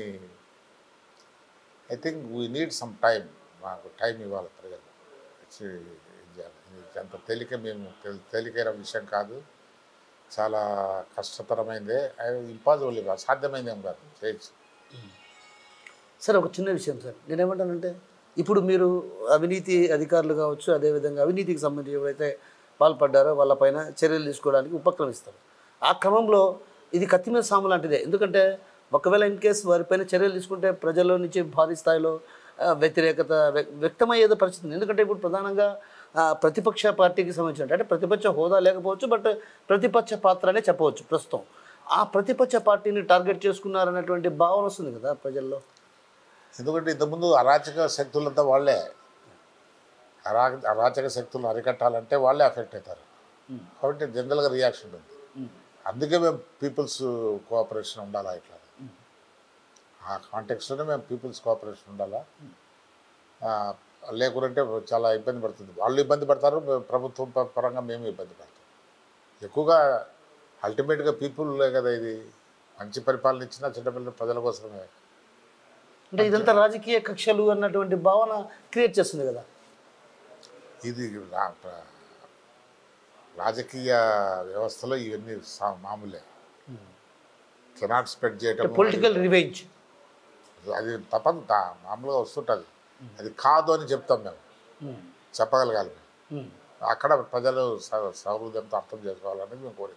I think we need some time మాకు టైం ఇవ్వాలి ప్రజలు వచ్చి ఇది చేయాలి. ఇది అంత తేలిక మేము తెలి- తేలికైన విషయం కాదు చాలా కష్టతరమైందే ఇంపాసిబుల్ ఇవ్వాలి సాధ్యమైందేం కాదు చేయొచ్చు సార్ ఒక చిన్న విషయం సార్ నేనేమంటానంటే ఇప్పుడు మీరు అవినీతి అధికారులు కావచ్చు అదేవిధంగా అవినీతికి సంబంధించి ఎవరైతే పాల్పడ్డారో వాళ్ళపైన చర్యలు తీసుకోవడానికి ఉపక్రమిస్తారు ఆ క్రమంలో ఇది కత్తి మీద సాము లాంటిదే ఎందుకంటే ఒకవేళ ఇన్ కేసు వారిపైన చర్యలు తీసుకుంటే ప్రజల్లో నుంచి భారీ స్థాయిలో ఆ, వ్యతిరేకత వ్య- వ్యక్తమయ్యేదో పరిస్థితి ఉంది. ఎందుకంటే ఇప్పుడు ప్రధానంగా ఆ, ప్రతిపక్ష పార్టీకి సంబంధించిన అంటే ప్రతిపక్ష హోదా లేకపోవచ్చు బట్ ప్రతిపక్ష పాత్ర అనే చెప్పవచ్చు ప్రస్తుతం ఆ ప్రతిపక్ష పార్టీని టార్గెట్ చేసుకున్నారన్నటువంటి భావన వస్తుంది కదా ప్రజల్లో ఎందుకంటే ఇంతకుముందు అరాచక శక్తులంతా వాళ్ళే అరా అరాచక శక్తులను అరికట్టాలంటే వాళ్ళే అఫెక్ట్ అవుతారు కాబట్టి జనరల్గా రియాక్షన్ ఉంది అందుకే మేము పీపుల్స్ కోఆపరేషన్ ఉండాలా ఇట్లా ఆ కాంటెక్స్లోనే మేము పీపుల్స్ కోఆపరేషన్ ఉండాలా ఆ, లేకుంటే చాలా ఇబ్బంది పడుతుంది వాళ్ళు ఇబ్బంది పడతారు ప్రభుత్వం ప- పరంగా మేము ఇబ్బంది పడతాం ఎక్కువగా అల్టిమేట్గా పీపుల్లే కదా ఇది మంచి పరిపాలన ఇచ్చినా చిన్నపిల్లల ప్రజల కోసమే అంటే ఇదంతా రాజకీయ కక్షలు అన్నటువంటి భావన క్రియేట్ చేస్తుంది కదా ఇది రా- ప్ర- రాజకీయ వ్యవస్థలో ఇవన్నీ సా- మామూలే కెనాట్ స్పెడ్ చేయటం పొలిటికల్ రివెంజ్ అది తప్పదు తా- మామూలుగా వస్తుంటుంది అది కాదు అని చెప్తాం మేము చెప్పగలగాలి మేము అక్కడ ప్రజలు స- సహృదయంతో అర్థం చేసుకోవాలని మేము కోరింది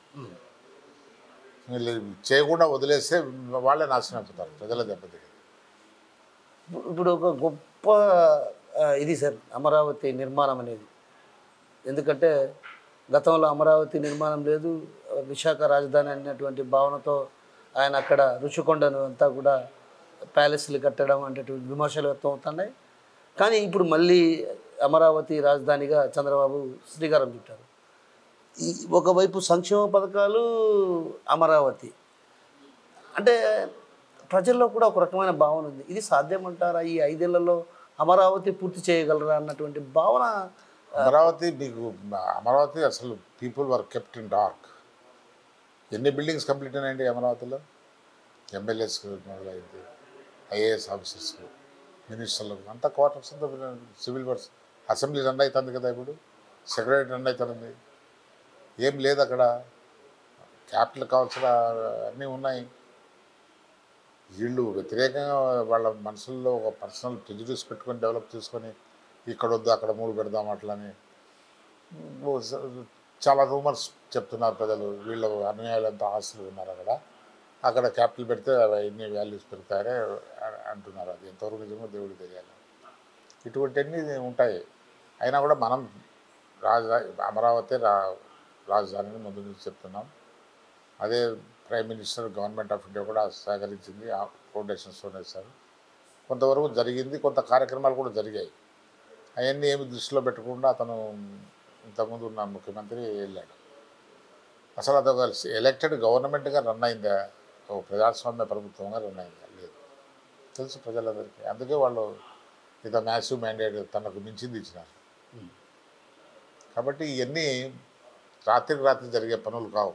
వీళ్ళు చేయకుండా వదిలేస్తే వాళ్ళే నాశనం అయిపోతారు ప్రజల దెబ్బతిని ఇప్పుడు ఒక గొప్ప ఆ, ఇది సార్ అమరావతి నిర్మాణం అనేది ఎందుకంటే గతంలో అమరావతి నిర్మాణం లేదు ఆ, విశాఖ రాజధాని అనేటువంటి భావనతో ఆయన అక్కడ రుషికొండను అంతా కూడా ప్యాలెస్లు కట్టడం అనేటువంటి విమర్శలు వ్యక్తం అవుతున్నాయి కానీ ఇప్పుడు మళ్ళీ అమరావతి రాజధానిగా చంద్రబాబు శ్రీకారం చుట్టారు ఈ ఒకవైపు సంక్షేమ పథకాలు అమరావతి అంటే ప్రజల్లో కూడా ఒక రకమైన భావన ఉంది ఇది సాధ్యమంటారా ఈ ఐదేళ్లలో అమరావతి పూర్తి చేయగలరా అన్నటువంటి భావన అమరావతి మీకు అమరావతి అసలు people were kept in dark ఎన్ని బిల్డింగ్స్ కంప్లీట్ అయినాయండి అమరావతిలో ఎమ్మెల్యేస్ మొదలైంది ఐఏఎస్ ఆఫీసర్స్ మినిస్టర్లకు అంతా క్వార్టర్స్ అంతా సివిల్ వర్క్స్ అసెంబ్లీ రన్ అవుతుంది కదా ఇప్పుడు సెక్రటరీ రన్ అవుతుంది ఏం లేదు అక్కడ క్యాపిటల్ కావాల్సిన అన్నీ ఉన్నాయి వీళ్ళు వ్యతిరేకంగా వాళ్ళ మనసుల్లో ఒక పర్సనల్ ప్రిజుడిస్ పెట్టుకొని డెవలప్ చేసుకొని ఇక్కడ వద్దు అక్కడ మూడు పెడదాం అట్లని ఓ స- చాలా రూమర్స్ చెప్తున్నారు ప్రజలు వీళ్ళ అనుయాయులంతా ఆస్తులు ఉన్నారు అక్కడ అక్కడ క్యాపిటల్ పెడితే అవి ఎన్ని వాల్యూస్ పెరుగుతాయని అ- అంటున్నారు అది ఎంతవరకు నిజమో దేవుడికి తెలియాలి ఇటువంటివన్నీ ఉంటాయి అయినా కూడా మనం రాజధాని అమరావతి రా రాజధానిని ముందు నుంచి చెప్తున్నాం అదే prime minister government of India కూడా సహకరించింది ఆ ఫౌండేషన్స్ వేశారు కొంతవరకు జరిగింది కొంత కార్యక్రమాలు కూడా జరిగాయి అవన్నీ ఏమి దృష్టిలో పెట్టకుండా అతను ఇంతకుముందు ఉన్న ముఖ్యమంత్రి వెళ్ళాడు అసలు అదొక ఎలక్టెడ్ గవర్నమెంట్గా రన్ అయిందా ఒక ప్రజాస్వామ్య ప్రభుత్వంగా రన్ అయిందా లేదు తెలుసు ప్రజలందరికీ అందుకే వాళ్ళు ఇత మ్యాసివ్ మ్యాండేట్ తనకు మించింది ఇచ్చినారు కాబట్టి ఇవన్నీ రాత్రికి రాత్రి జరిగే పనులు కావు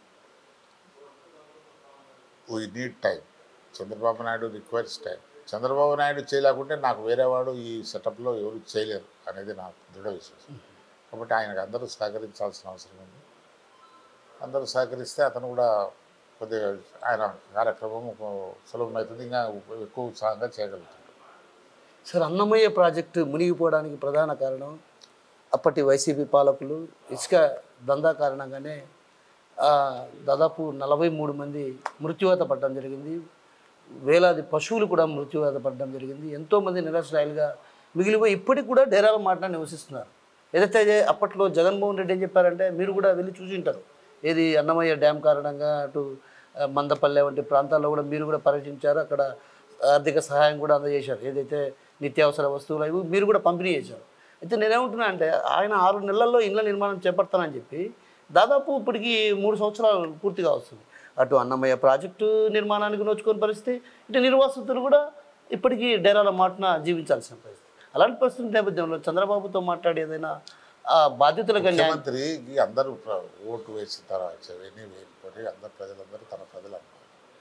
we need time Chandrababu Naidu requires time Chandrababu Naidu చేయలేకుంటే నాకు వేరేవాడు ఈ సెటప్లో ఎవరు చేయలేరు అనేది నా దృఢ విశ్వాసం కాబట్టి ఆయనకు అందరూ సహకరించాల్సిన అవసరం ఉంది అందరూ సహకరిస్తే అతను కూడా కొద్దిగా ఆయన కార్యక్రమం ఒక సులభమవుతుంది ఇంకా ఎక్కువ ఉత్సాహంగా చేయగలుగుతాడు సార్ అన్నమయ్య ప్రాజెక్టు మునిగిపోవడానికి ప్రధాన కారణం అప్పటి వైసీపీ పాలకులు ఇసుక దందా కారణంగానే ఆ, దాదాపు నలభై మూడు మంది మృత్యువాత పడడం జరిగింది వేలాది పశువులు కూడా మృత్యువాత పడడం జరిగింది ఎంతోమంది నిరాశ్రాయులుగా మిగిలిపోయి ఇప్పటికి కూడా డేరాల మాట నివసిస్తున్నారు ఏదైతే అప్పట్లో జగన్మోహన్ రెడ్డి ఏం చెప్పారంటే మీరు కూడా వెళ్ళి చూసి ఉంటారు ఏది అన్నమయ్య డ్యామ్ కారణంగా అటు ఆ, మందపల్లె వంటి ప్రాంతాల్లో కూడా మీరు కూడా పర్యటించారు అక్కడ ఆర్థిక సహాయం కూడా అందజేశారు ఏదైతే నిత్యావసర వస్తువులు అవి మీరు కూడా పంపిణీ చేశారు అయితే నేనేమంటున్నా అంటే ఆయన ఆరు నెలల్లో ఇళ్ళ నిర్మాణం చేపడతానని చెప్పి దాదాపు ఇప్పటికి మూడు సంవత్సరాలు పూర్తిగా వస్తుంది అటు అన్నమయ్య ప్రాజెక్టు నిర్మాణానికి నోచుకునే పరిస్థితి ఇటు నిర్వాసితులు కూడా ఇప్పటికీ డేరాల మాటన జీవించాల్సిన పరిస్థితి అలాంటి పరిస్థితి నేపథ్యంలో చంద్రబాబుతో మాట్లాడి ఏదైనా ఆ బాధ్యతలుగా న్యాయం ముఖ్యమంత్రికి అందరూ ప్ర- ఓటు వేసిన తర్వాత అవన్నీ వేసుకొని అందరు ప్రజలందరూ తన ప్రజలు అన్నారు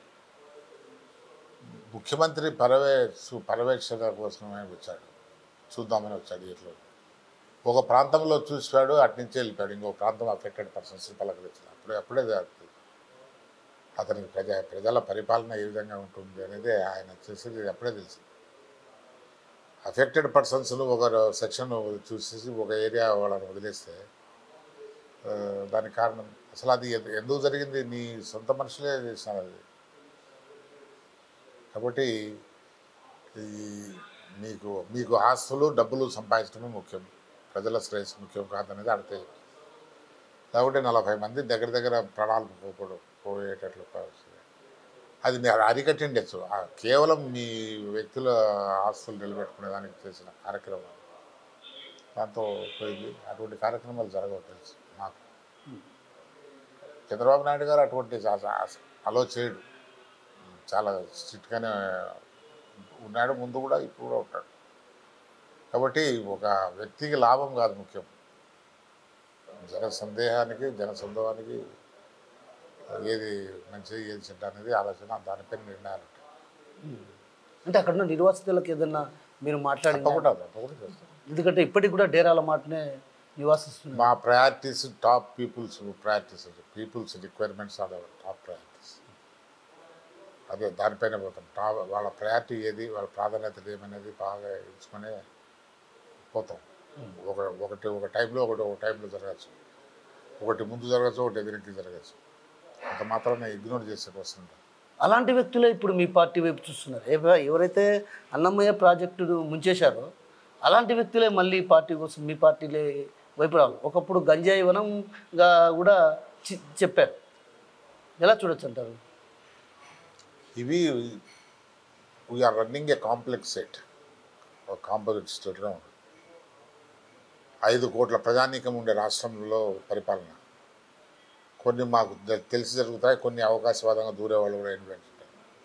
ముఖ్యమంత్రి పర్యవే సు- పర్యవేక్షణ కోసమే వచ్చాడు చూద్దామని వచ్చాడు ఇట్లా ఒక ప్రాంతంలో చూసాడు అటు నుంచి వెళ్ళిపోయాడు ఇంకో ప్రాంతం అఫెక్టెడ్ పర్సన్స్ పలకరించాడు అప్పుడే అప్పుడే జరుగుతుంది. అతనికి ప్రజా ప్రజల పరిపాలన ఏ విధంగా ఉంటుంది అనేది ఆయన చేసేది అప్పుడే తెలిసింది అఫెక్టెడ్ పర్సన్స్ను ఒక సెక్షన్ చూసేసి ఒక ఏరియా వాళ్ళని వదిలేస్తే ఆ, దానికి కారణం అసలు అది ఎందు- ఎందుకు జరిగింది నీ సొంత మనుషులే చేసినారు అది కాబట్టి ఈ మీకు మీకు ఆస్తులు డబ్బులు సంపాదించడమే ముఖ్యం ప్రజల శ్రేయస్సు ముఖ్యం కాదనేది అడితే కాబట్టి నలభై మంది దగ్గర దగ్గర ప్రాణాలు పోకూడదు పోయేటట్లు పరిస్థితి. అది మీరు అరికట్టిండొచ్చు ఆ కేవలం మీ వ్యక్తుల ఆస్తులు నిలబెట్టుకునే దానికి చేసిన కార్యక్రమం దాంతో పోయింది అటువంటి కార్యక్రమాలు జరగవు తెలుసు నాకు చంద్రబాబు నాయుడు గారు అటువంటి అలో చేయడు చాలా స్ట్రిక్ట్గానే ఉన్నాడు ముందు కూడా ఇప్పుడు కూడా ఉంటాడు కాబట్టి ఒక వ్యక్తికి లాభం కాదు ముఖ్యం జన సందేహానికి జన సందేహానికి ఏది మంచిది ఏది చెడ్డ అనేది ఆలోచన దానిపైన నిర్ణయాలు ఉంటాయి అంటే అక్కడ ఉన్న నిర్వాసితులకు ఏదన్నా మీరు మాట్లాడిన తప్పకుండా తప్పకుండా చేస్తాం ఎందుకంటే ఇప్పటికి కూడా డేరాల మాటనే నివాసిస్తున్నారు మా priorities top peoples priorities peoples requirements are our top priorities అదే దానిపైన పోతాం టాప్ వాళ్ళ ప్రయారిటీ ఏది వాళ్ళ ప్రాధాన్యత ఏమనేది బాగా ఎంచుకొని పోతాం ఒక ఒకటి ఒక టైంలో ఒకటి ఒక టైంలో జరగచ్చు ఒకటి ముందు జరగచ్చు ఒకటి ఎదురికి జరగచ్చు అంత మాత్రమే ఇగ్నోర్ చేసే వస్తుంటాం అలాంటి వ్యక్తులే ఇప్పుడు మీ పార్టీ వైపు చూస్తున్నారు ఎవ- ఎవరైతే అన్నమయ్య ప్రాజెక్టును ముంచేశారో అలాంటి వ్యక్తులే మళ్ళీ పార్టీ కోసం మీ పార్టీలే వైపు రావాలి ఒకప్పుడు గంజాయి వనంగా కూడా చి- చెప్పారు ఎలా చూడొచ్చు అంటారు ఇవి we're running a complex set ఒక కాంపోజిట్ స్టేట్లో ఉంది ఐదు కోట్ల ప్రజానీకం ఉండే రాష్ట్రంలో పరిపాలన కొన్ని మాకు తె- తెలిసి జరుగుతాయి కొన్ని అవకాశవాదంగా దూరే వాళ్ళు కూడా ఇన్ఫ్లుయెన్స్ ఉంటారు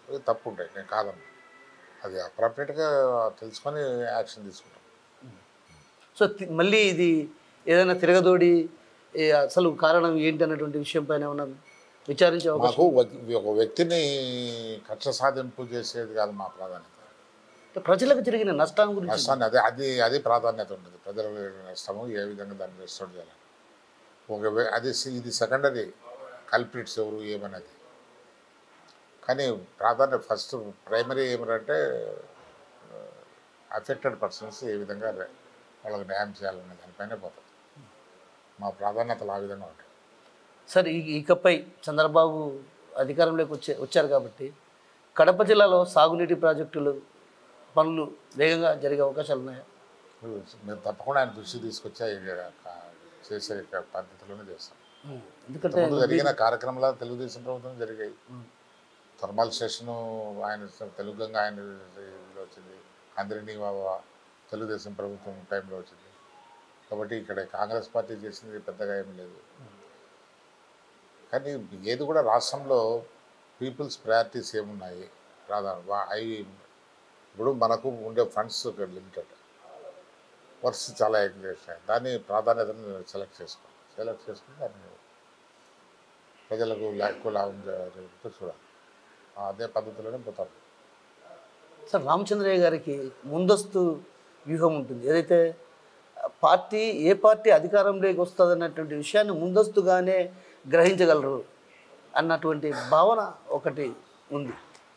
అది తప్పు ఉంటాయి నేను కాదను అది అప్రాప్రియేట్గా తెలుసుకొని యాక్షన్ తీసుకుంటాం సో తి- మళ్ళీ ఇది ఏదైనా తిరగదోడి ఏ అసలు కారణం ఏంటి అన్నటువంటి విషయం పైన ఏమన్నా విచారించే అవకాశం మాకు ఒక- ఒక వ్యక్తిని కక్ష సాధింపు చేసేది కాదు మా ప్రాధాన్యత అంటే ప్రజలకు జరిగిన నష్టం గురించి నష్టాన్ని అదే అది అది ప్రాధాన్యత ఉంటుంది ప్రజలకు జరిగిన నష్టము ఏ విధంగా దాన్ని రెస్టోర్ చేయాలి ఒక వే- అది సి- ఇది సెకండరీ కల్ప్రిట్స్ ఎవరు ఏమనేది కానీ ప్రాధాన్యత ఫస్ట్ ప్రైమరీ ఏమిటంటే అఫెక్టెడ్ పర్సన్స్ ఏ విధంగా రే- వాళ్ళకి న్యాయం చేయాలనే దానిపైనే పోతుంది మా ప్రాధాన్యతలు ఆ విధంగా ఉంటాయి సార్ ఈ ఇకపై చంద్రబాబు అధికారంలోకి వచ్చే వచ్చారు కాబట్టి కడప జిల్లాలో సాగునీటి ప్రాజెక్టులు పనులు వేగంగా జరిగే అవకాశాలు ఉన్నాయా మేము తప్పకుండా ఆయన దృష్టి తీసుకొచ్చి ఇక కా- చేసే క- పద్ధతిలోనే చేస్తాం ఎందుకంటే ముందు జరిగిన కార్యక్రమాలు తెలుగుదేశం ప్రభుత్వం జరిగాయి థర్మల్ స్టేషను ఆయన తెలుగుగా ఆయన ఇదిలో వచ్చింది అందరినీ తెలుగుదేశం ప్రభుత్వం టైంలో వచ్చింది కాబట్టి ఇక్కడ కాంగ్రెస్ పార్టీ చేసింది పెద్దగా ఏమీ లేదు కానీ ఏది కూడా రాష్ట్రంలో పీపుల్స్ ప్రయారిటీస్ ఏమున్నాయి ప్రాధాన్య వా- అవి ఇప్పుడు మనకు ఉండే ఫండ్స్ లిమిటెడ్ వర్క్స్ చాలా ఎక్కువ చేస్తాయి దాన్ని ప్రాధాన్యతను సెలెక్ట్ చేసుకోవాలి సెలెక్ట్ చేసుకుని దాన్ని ప్రజలకు ఎక్కువ లాభం జరుగుతూ చూడాలి అదే పద్ధతిలోనే పోతారు సార్ రామచంద్రయ్య గారికి ముందస్తు వ్యూహం ఉంటుంది ఏదైతే పార్టీ ఏ పార్టీ అధికారంలోకి వస్తుంది అన్నటువంటి విషయాన్ని ముందస్తుగానే గ్రహించగలరు అన్నటువంటి భావన ఒకటి ఉంది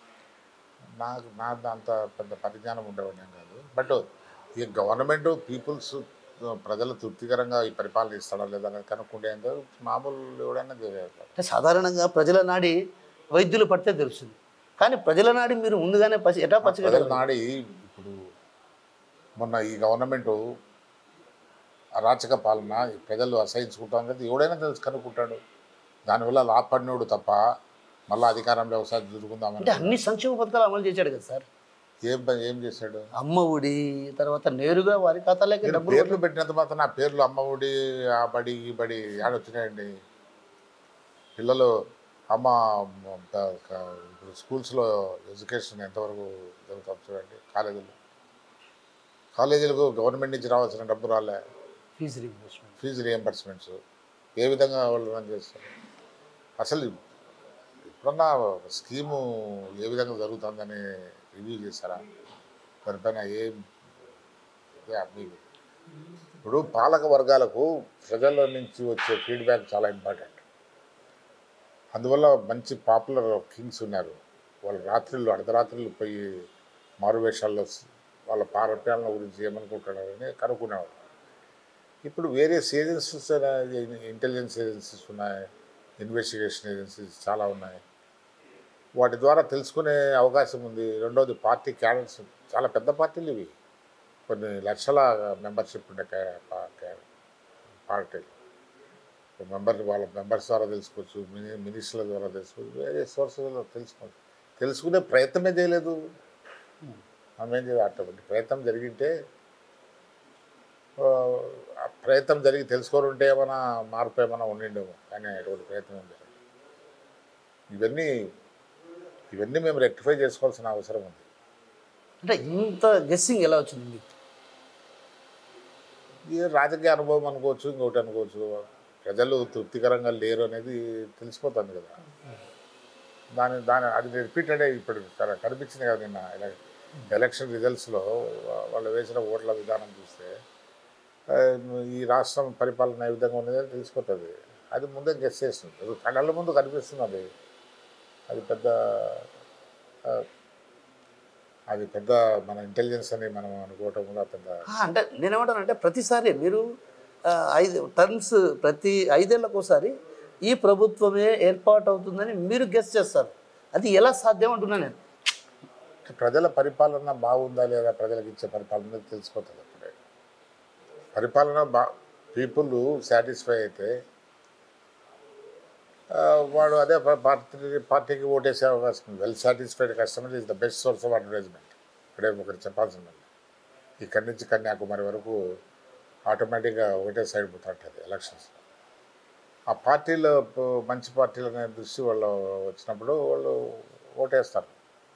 నాకు నా అంత పెద్ద పరిజ్ఞానం ఉండేవాడిని కాదు బట్ ఈ గవర్నమెంట్ పీపుల్స్ ప్రజలు తృప్తికరంగా ఈ పరిపాలన ఇస్తాడా లేదా అనేది కనుక్కుంటే మామూలు ఎవడైనా చేయగలుగుతారు అంటే సాధారణంగా ప్రజల నాడి వైద్యులు పడితే తెలుస్తుంది కానీ ప్రజల నాడి మీరు ముందుగానే పసి ఎటా ప్రజల పచ్చగలరు నాడి ఇప్పుడు మొన్న ఈ గవర్నమెంట్ అరాచక పాలన ఈ ప్రజలు అసహించుకుంటాం కదా ఎవడైనా తెలుసు కనుక్కుంటాడు దానివల్ల లాభపడినోడు తప్ప మళ్ళీ అధికారంలో ఒకసారి అంటే దురుకుందామని అన్ని సంక్షేమ పథకాలు అమలు చేశాడు కదా సార్ ఏం ప- ఏం చేశాడు అమ్మ ఒడి తర్వాత నేరుగా వారి ఖాతాలోకి నేను డబ్బులు పేర్లు పెట్టినంత మాత్రం నా పేర్లు అమ్మఒడి ఆ బడి ఈ బడి ఆడొచ్చినాయండి పిల్లలు అమ్మ మ- క- క- ఇప్పుడు స్కూల్స్లో ఎడ్యుకేషన్ ఎంతవరకు జరుగుతుంది చూడండి కాలేజీలు కాలేజీలకు గవర్నమెంట్ నుంచి రావాల్సిన డబ్బు రాలే ఫీజు రీయింబర్స్మెంట్ ఫీజు రియంబర్స్మెంట్స్ ఏ విధంగా వాళ్ళు రన్ చేస్తారు అసలు ఎప్పుడన్నా స్కీము ఏ విధంగా జరుగుతుందని రివ్యూ చేశారా దానిపైన ఏం అదే మీకు ఇప్పుడు పాలక వర్గాలకు ప్రజల నుంచి వచ్చే ఫీడ్బ్యాక్ చాలా ఇంపార్టెంట్ అందువల్ల మంచి పాపులర్ కింగ్స్ ఉన్నారు వాళ్ళు రాత్రిళ్ళు అర్ధరాత్రులు పోయి మారువేషాల్లో వాళ్ళ పారప్యాలన గురించి ఏమనుకుంటున్నారని కనుక్కునేవాళ్ళు ఇప్పుడు వేరియస్ ఏజెన్సీస్ ఇంటెలిజెన్స్ ఏజెన్సీస్ ఉన్నాయి ఇన్వెస్టిగేషన్ ఏజెన్సీస్ చాలా ఉన్నాయి వాటి ద్వారా తెలుసుకునే అవకాశం ఉంది రెండవది పార్టీ క్యాడర్స్ చాలా పెద్ద పార్టీలు ఇవి కొన్ని లక్షల మెంబర్షిప్ ఉండే క్యా- పా- క్యా- పార్టీలు మెంబర్ వాళ్ళ మెంబర్స్ ద్వారా తెలుసుకోవచ్చు మిని మినిస్టర్ల ద్వారా తెలుసుకోవచ్చు వేరే సోర్సెస్లో తెలుసుకోవచ్చు తెలుసుకునే ప్రయత్నమే చేయలేదు మనం ఏం చేయాలి అటువంటి ప్రయత్నం జరిగింటే ఆ, ఆ ప్రయత్నం జరిగి తెలుసుకొని ఉంటే ఏమైనా మార్పు ఏమైనా ఉండిండేమో కానీ అటువంటి ప్రయత్నం ఏం జరగలేదు ఇవన్నీ ఇవన్నీ మేము రెక్టిఫై చేసుకోవాల్సిన అవసరం ఉంది అంటే ఇంత గెస్సింగ్ ఎలా వచ్చింది మీకు ఇది రాజకీయ అనుభవం అనుకోవచ్చు ఇంకొకటి అనుకోవచ్చు ప్రజలు తృప్తికరంగా లేరు అనేది తెలిసిపోతుంది కదా దాని దాని అది రిపీటెడ్ ఇప్పుడు కర- కనిపించింది కదా నిన్న ఇలా ఎలక్షన్ రిజల్ట్స్లో వాళ్ళు వేసిన ఓట్ల విధానం చూస్తే ఆ, ఈ రాష్ట్రం పరిపాలన ఏ విధంగా ఉన్నది అని తెలిసిపోతుంది అది ముందే గెస్ చేస్తుంది అది కళ్ళ ముందు కనిపిస్తుంది అది అది పెద్ద ఆ, అది పెద్ద మన ఇంటెలిజెన్స్ అని మనం అనుకోవటం కూడా పెద్ద ఆ, అంటే నేనేమంటానంటే ప్రతిసారి మీరు ఆ, ఐదు టర్మ్స్ ప్రతి ఐదేళ్లకు ఒకసారి ఈ ప్రభుత్వమే ఏర్పాటు అవుతుందని మీరు గెస్ చేస్తారు అది ఎలా సాధ్యం అంటున్నా నేను ప్రజల పరిపాలన బాగుందా లేదా ప్రజలకు ఇచ్చే పరిపాలన అనేది తెలిసిపోతుంది అప్పుడే పరిపాలన బా పీపుల్ సాటిస్ఫై అయితే ఆ, వాడు అదే పా- పార్టీ పార్టీకి ఓటేసే అవకాశం ఉంది well satisfied customer is the best source of advertisement ఇక్కడే ఒకటి చెప్పాల్సింది ఇక్కడి నుంచి కన్యాకుమారి వరకు ఆటోమేటిక్గా ఒకటే సైడ్ పోతుంటుంది ఎలక్షన్స్ ఆ పార్టీలో ప- మంచి పార్టీలు అనే దృష్టి వాళ్ళు వచ్చినప్పుడు వాళ్ళు ఓటేస్తారు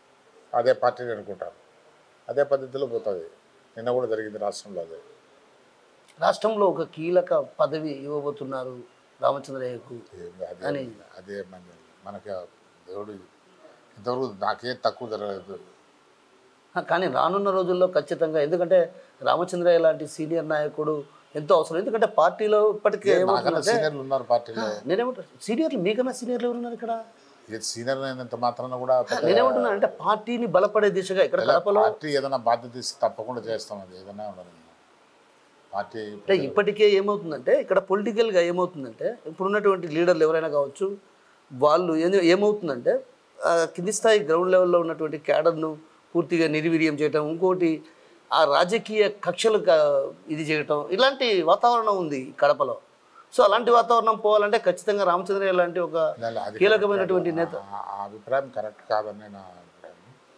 అదే పార్టీని అనుకుంటారు అదే పద్ధతిలో పోతుంది నిన్న కూడా జరిగింది రాష్ట్రంలో అదే రాష్ట్రంలో ఒక కీలక పదవి ఇవ్వబోతున్నారు రామచంద్రయ్యకు ఏం అదే అని. అదే మన మనకి ఆ దేవుడు ఇంతవరకు నాకేం తక్కువ జరగలేదు ఆ, కానీ రానున్న రోజుల్లో ఖచ్చితంగా ఎందుకంటే రామచంద్రయ్య లాంటి సీనియర్ నాయకుడు ఎంతో అవసరం ఎందుకంటే పార్టీలో ఇప్పటికే నాకన్నా ఏమవుతుందంటే సీనియర్లు ఉన్నారు పార్టీలో నేనేమంటా సీనియర్లు మీకన్నా సీనియర్లు ఎవరున్నారు ఇక్కడ ఏ సీనియర్ అయినంత మాత్రాన కూడా పెద్దగా నేనేమంటున్నా అంటే పార్టీని బలపడే దిశగా ఇక్కడ ఎలా కడపలో పార్టీ ఏదైనా బాధ్యత ఇస్తే తప్పకుండా చేస్తాం అది ఏదైనా ఉండదు పార్టీ అంటే ఇప్పటికే ఏమవుతుందంటే ఇక్కడ పొలిటికల్గా ఏమవుతుందంటే ఇప్పుడున్నటువంటి లీడర్లు ఎవరైనా కావచ్చు వాళ్ళు ఏంది- ఏమవుతుందంటే ఆ, కింది స్థాయి గ్రౌండ్ లెవెల్లో ఉన్నటువంటి క్యాడర్ను పూర్తిగా నిర్వీర్యం చేయటం ఇంకోటి ఆ రాజకీయ కక్షలు క- ఇది చేయటం ఇలాంటి వాతావరణం ఉంది ఈ కడపలో సో అలాంటి వాతావరణం పోవాలంటే ఖచ్చితంగా రామచంద్రయ్య లాంటి ఒక లేదు, అది కీలకమైనటువంటి కరెక్ట్ నేత కాదు. ఆ ఆ అభిప్రాయం కరెక్ట్ కాదని నా అభిప్రాయం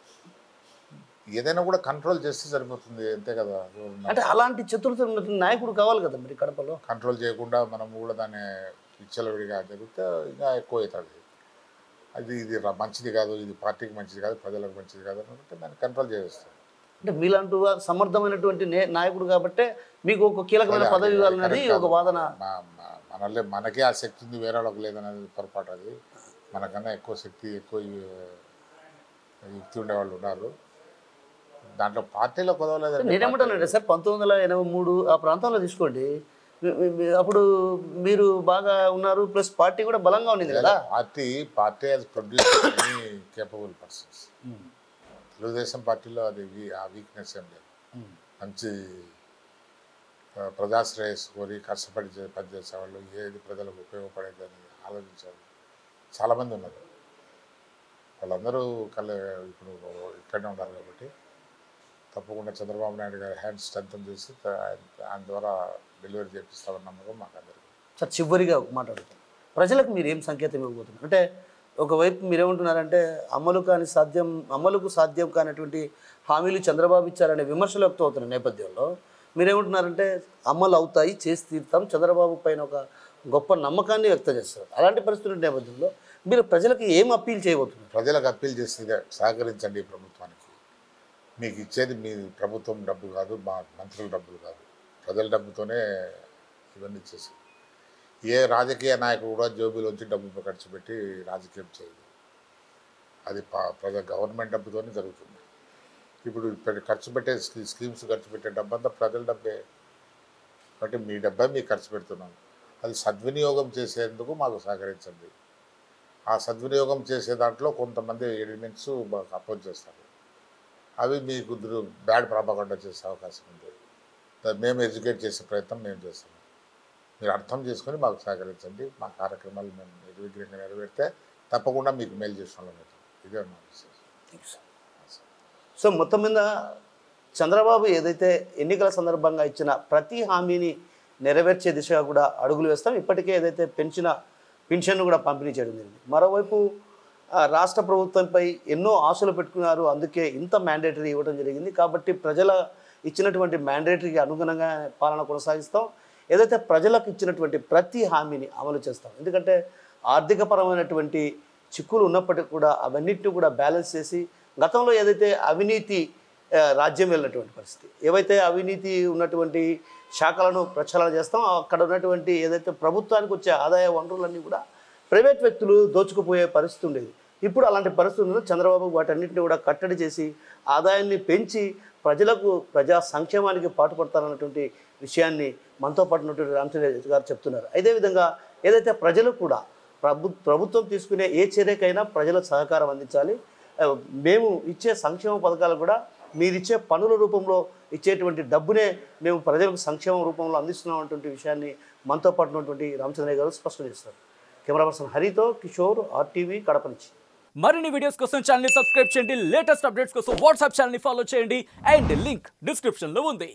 ఏదైనా కూడా కంట్రోల్ చేస్తే సరిపోతుంది అంతే కదా ఎవరన్నా అంటే అలాంటి చతురత ఉన్నటువంటి నాయకుడు కావాలి కదా మరి కడపలో కంట్రోల్ చేయకుండా మనం కూడా దాన్ని విచ్చలవిడిగా జరిగితే ఇంకా ఎక్కువ అవుతుంది అది ఇది ర- మంచిది కాదు ఇది పార్టీకి మంచిది కాదు ప్రజలకు మంచిది కాదు అనుకుంటే దాన్ని కంట్రోల్ చేస్తాం అంటే మీలాంటి వా- సమర్థమైనటువంటి నే- నాయకుడు కాబట్టే మీకు ఒక కీలకమైన పదవి ఇవ్వాలన్నది ఒక వాదన మా- మా- మనలే మనకే ఆ శక్తి ఉంది వేరే వాళ్ళకి లేదనేది పొరపాటు అది మనకన్నా ఎక్కువ శక్తి ఎక్కువ యు- యుక్తి ఉండేవాళ్ళు ఉన్నారు దాంట్లో పార్టీలో కుదవలేదండి నేనేమంటానంటే సార్ పంతొమ్మిది వందల ఎనభై మూడు ఆ ప్రాంతంలో తీసుకోండి మీ- మీ- మీ- అప్పుడు మీరు బాగా ఉన్నారు ప్లస్ పార్టీ కూడా బలంగా ఉండింది కదా party party has produce any capable persons Telugu Desam పార్టీలో అది వీ- ఆ వీక్నెస్ ఏం లేదు మంచి ఆ, ప్రజాశ్రేయస్సు కోరి కష్టపడి చే- పనిచేసేవాళ్ళు ఏది ప్రజలకు ఉపయోగపడేదని ఆలోచించేవాళ్ళు చాలామంది ఉన్నారు వాళ్ళందరూ కల ఇప్పుడు ఇక్కడనే ఉన్నారు కాబట్టి తప్పకుండా చంద్రబాబు నాయుడు గారి హ్యాండ్ స్ట్రెంత్ చూసి త- ఆయన ద్వారా డెలివరీ చేపిస్తామన్న నమ్మకం మాకు అందరికీ సార్ చివరిగా ఒక మాట అడుగుతాను ప్రజలకు మీరు ఏం సంకేతం ఇవ్వబోతున్నారు అంటే ఒకవైపు మీరేమంటున్నారంటే అమలు కాని సాధ్యం అమలుకు సాధ్యం కానటువంటి హామీలు చంద్రబాబు ఇచ్చారనే విమర్శలు వ్యక్తం అవుతున్న నేపథ్యంలో మీరేమంటున్నారంటే అమలు అవుతాయి చేసి తీరుతాం చంద్రబాబు పైన ఒక గొప్ప నమ్మకాన్ని వ్యక్తం చేస్తారు అలాంటి పరిస్థితుల నేపథ్యంలో మీరు ప్రజలకు ఏం అప్పీల్ చేయబోతున్నారు ప్రజలకు అప్పీల్ చేసేది సహకరించండి ఈ ప్రభుత్వానికి మీకు ఇచ్చేది మీ ప్రభుత్వం డబ్బు కాదు మా మంత్రుల డబ్బులు కాదు ప్రజల డబ్బుతోనే ఇవన్నీ చేసి ఏ రాజకీయ నాయకుడు కూడా జోబీలోంచి డబ్బు ఖర్చు పెట్టి రాజకీయం చేయదు అది ప- ప్రజా గవర్నమెంట్ డబ్బుతోనే జరుగుతుంది ఇప్పుడు పె- ఖర్చు పెట్టే స్కీ- స్కీమ్స్ ఖర్చు పెట్టే డబ్బు అంతా ప్రజల డబ్బే కాబట్టి మీ డబ్బే మీకు ఖర్చు పెడుతున్నాం అది సద్వినియోగం చేసేందుకు మాకు సహకరించండి ఆ సద్వినియోగం చేసే దాంట్లో కొంతమంది ఎలిమెంట్స్ మాకు అపోజ్ చేస్తారు అవి మీకు బ్యాడ్ ప్రాపగండా చేసే అవకాశం ఉంది దా- మేము ఎడ్యుకేట్ చేసే ప్రయత్నం మేము చేస్తాము మీరు అర్థం చేసుకొని మాకు సహకరించండి మా కార్యక్రమాలు మేము నిర్విఘ్నంగా నెరవేరితే తప్పకుండా మీకు మేలు చేసిన వాళ్ళం అవుతాం. ఇదే మా విశేషం సో మొత్తం మీద చంద్రబాబు ఏదైతే ఎన్నికల సందర్భంగా ఇచ్చిన ప్రతి హామీని నెరవేర్చే దిశగా కూడా అడుగులు వేస్తాం ఇప్పటికే ఏదైతే పెంచిన పెన్షన్ కూడా పంపిణీ చేయడం జరిగింది మరోవైపు ఆ, రాష్ట్ర ప్రభుత్వంపై ఎన్నో ఆశలు పెట్టుకున్నారు అందుకే ఇంత మ్యాండేటరీ ఇవ్వడం జరిగింది కాబట్టి ప్రజల ఇచ్చినటువంటి మ్యాండేటరీకి అనుగుణంగా పాలన కొనసాగిస్తాం ఏదైతే ప్రజలకు ఇచ్చినటువంటి ప్రతి హామీని అమలు చేస్తాం ఎందుకంటే ఆర్థికపరమైనటువంటి చిక్కులు ఉన్నప్పటికీ కూడా అవన్నిటిని కూడా బ్యాలెన్స్ చేసి గతంలో ఏదైతే అవినీతి ఆ, రాజ్యం వెళ్ళినటువంటి పరిస్థితి ఏవైతే అవినీతి ఉన్నటువంటి శాఖలను ప్రక్షాళన చేస్తాం అక్కడ ఉన్నటువంటి ఏదైతే ప్రభుత్వానికి వచ్చే ఆదాయ వనరులన్నీ కూడా ప్రైవేట్ వ్యక్తులు దోచుకుపోయే పరిస్థితి ఉండేది ఇప్పుడు అలాంటి పరిస్థితి ఉంది చంద్రబాబు వాటన్నిటిని కూడా కట్టడి చేసి ఆదాయాన్ని పెంచి ప్రజలకు ప్రజా సంక్షేమానికి పాటుపడతారన్నటువంటి విషయాన్ని మనతో పాటు ఉన్నటువంటి రామచంద్ర గారు చెప్తున్నారు అదేవిధంగా ఏదైతే ప్రజలు కూడా ప్రభు ప్రభుత్వం తీసుకునే ఏ చర్యకైనా ప్రజలకు సహకారం అందించాలి ఆ, మేము ఇచ్చే సంక్షేమ పథకాలు కూడా మీరు ఇచ్చే పనుల రూపంలో ఇచ్చేటువంటి డబ్బునే మేము ప్రజలకు సంక్షేమ రూపంలో అందిస్తున్నాం అన్నటువంటి విషయాన్ని మనతో పాటు ఉన్నటువంటి రామచంద్రయ్య గారు స్పష్టం చేస్తారు కెమెరా పర్సన్ హరితో కిషోర్ ఆర్టీవీ కడప నుంచి మరిన్ని వీడియోస్ కోసం ఛానల్ సబ్స్క్రైబ్ చేయండి లేటెస్ట్ అప్డేట్స్ కోసం వాట్సాప్ ఛానల్ ఫాలో చేయండి అండ్ లింక్ డిస్క్రిప్షన్ లో ఉంది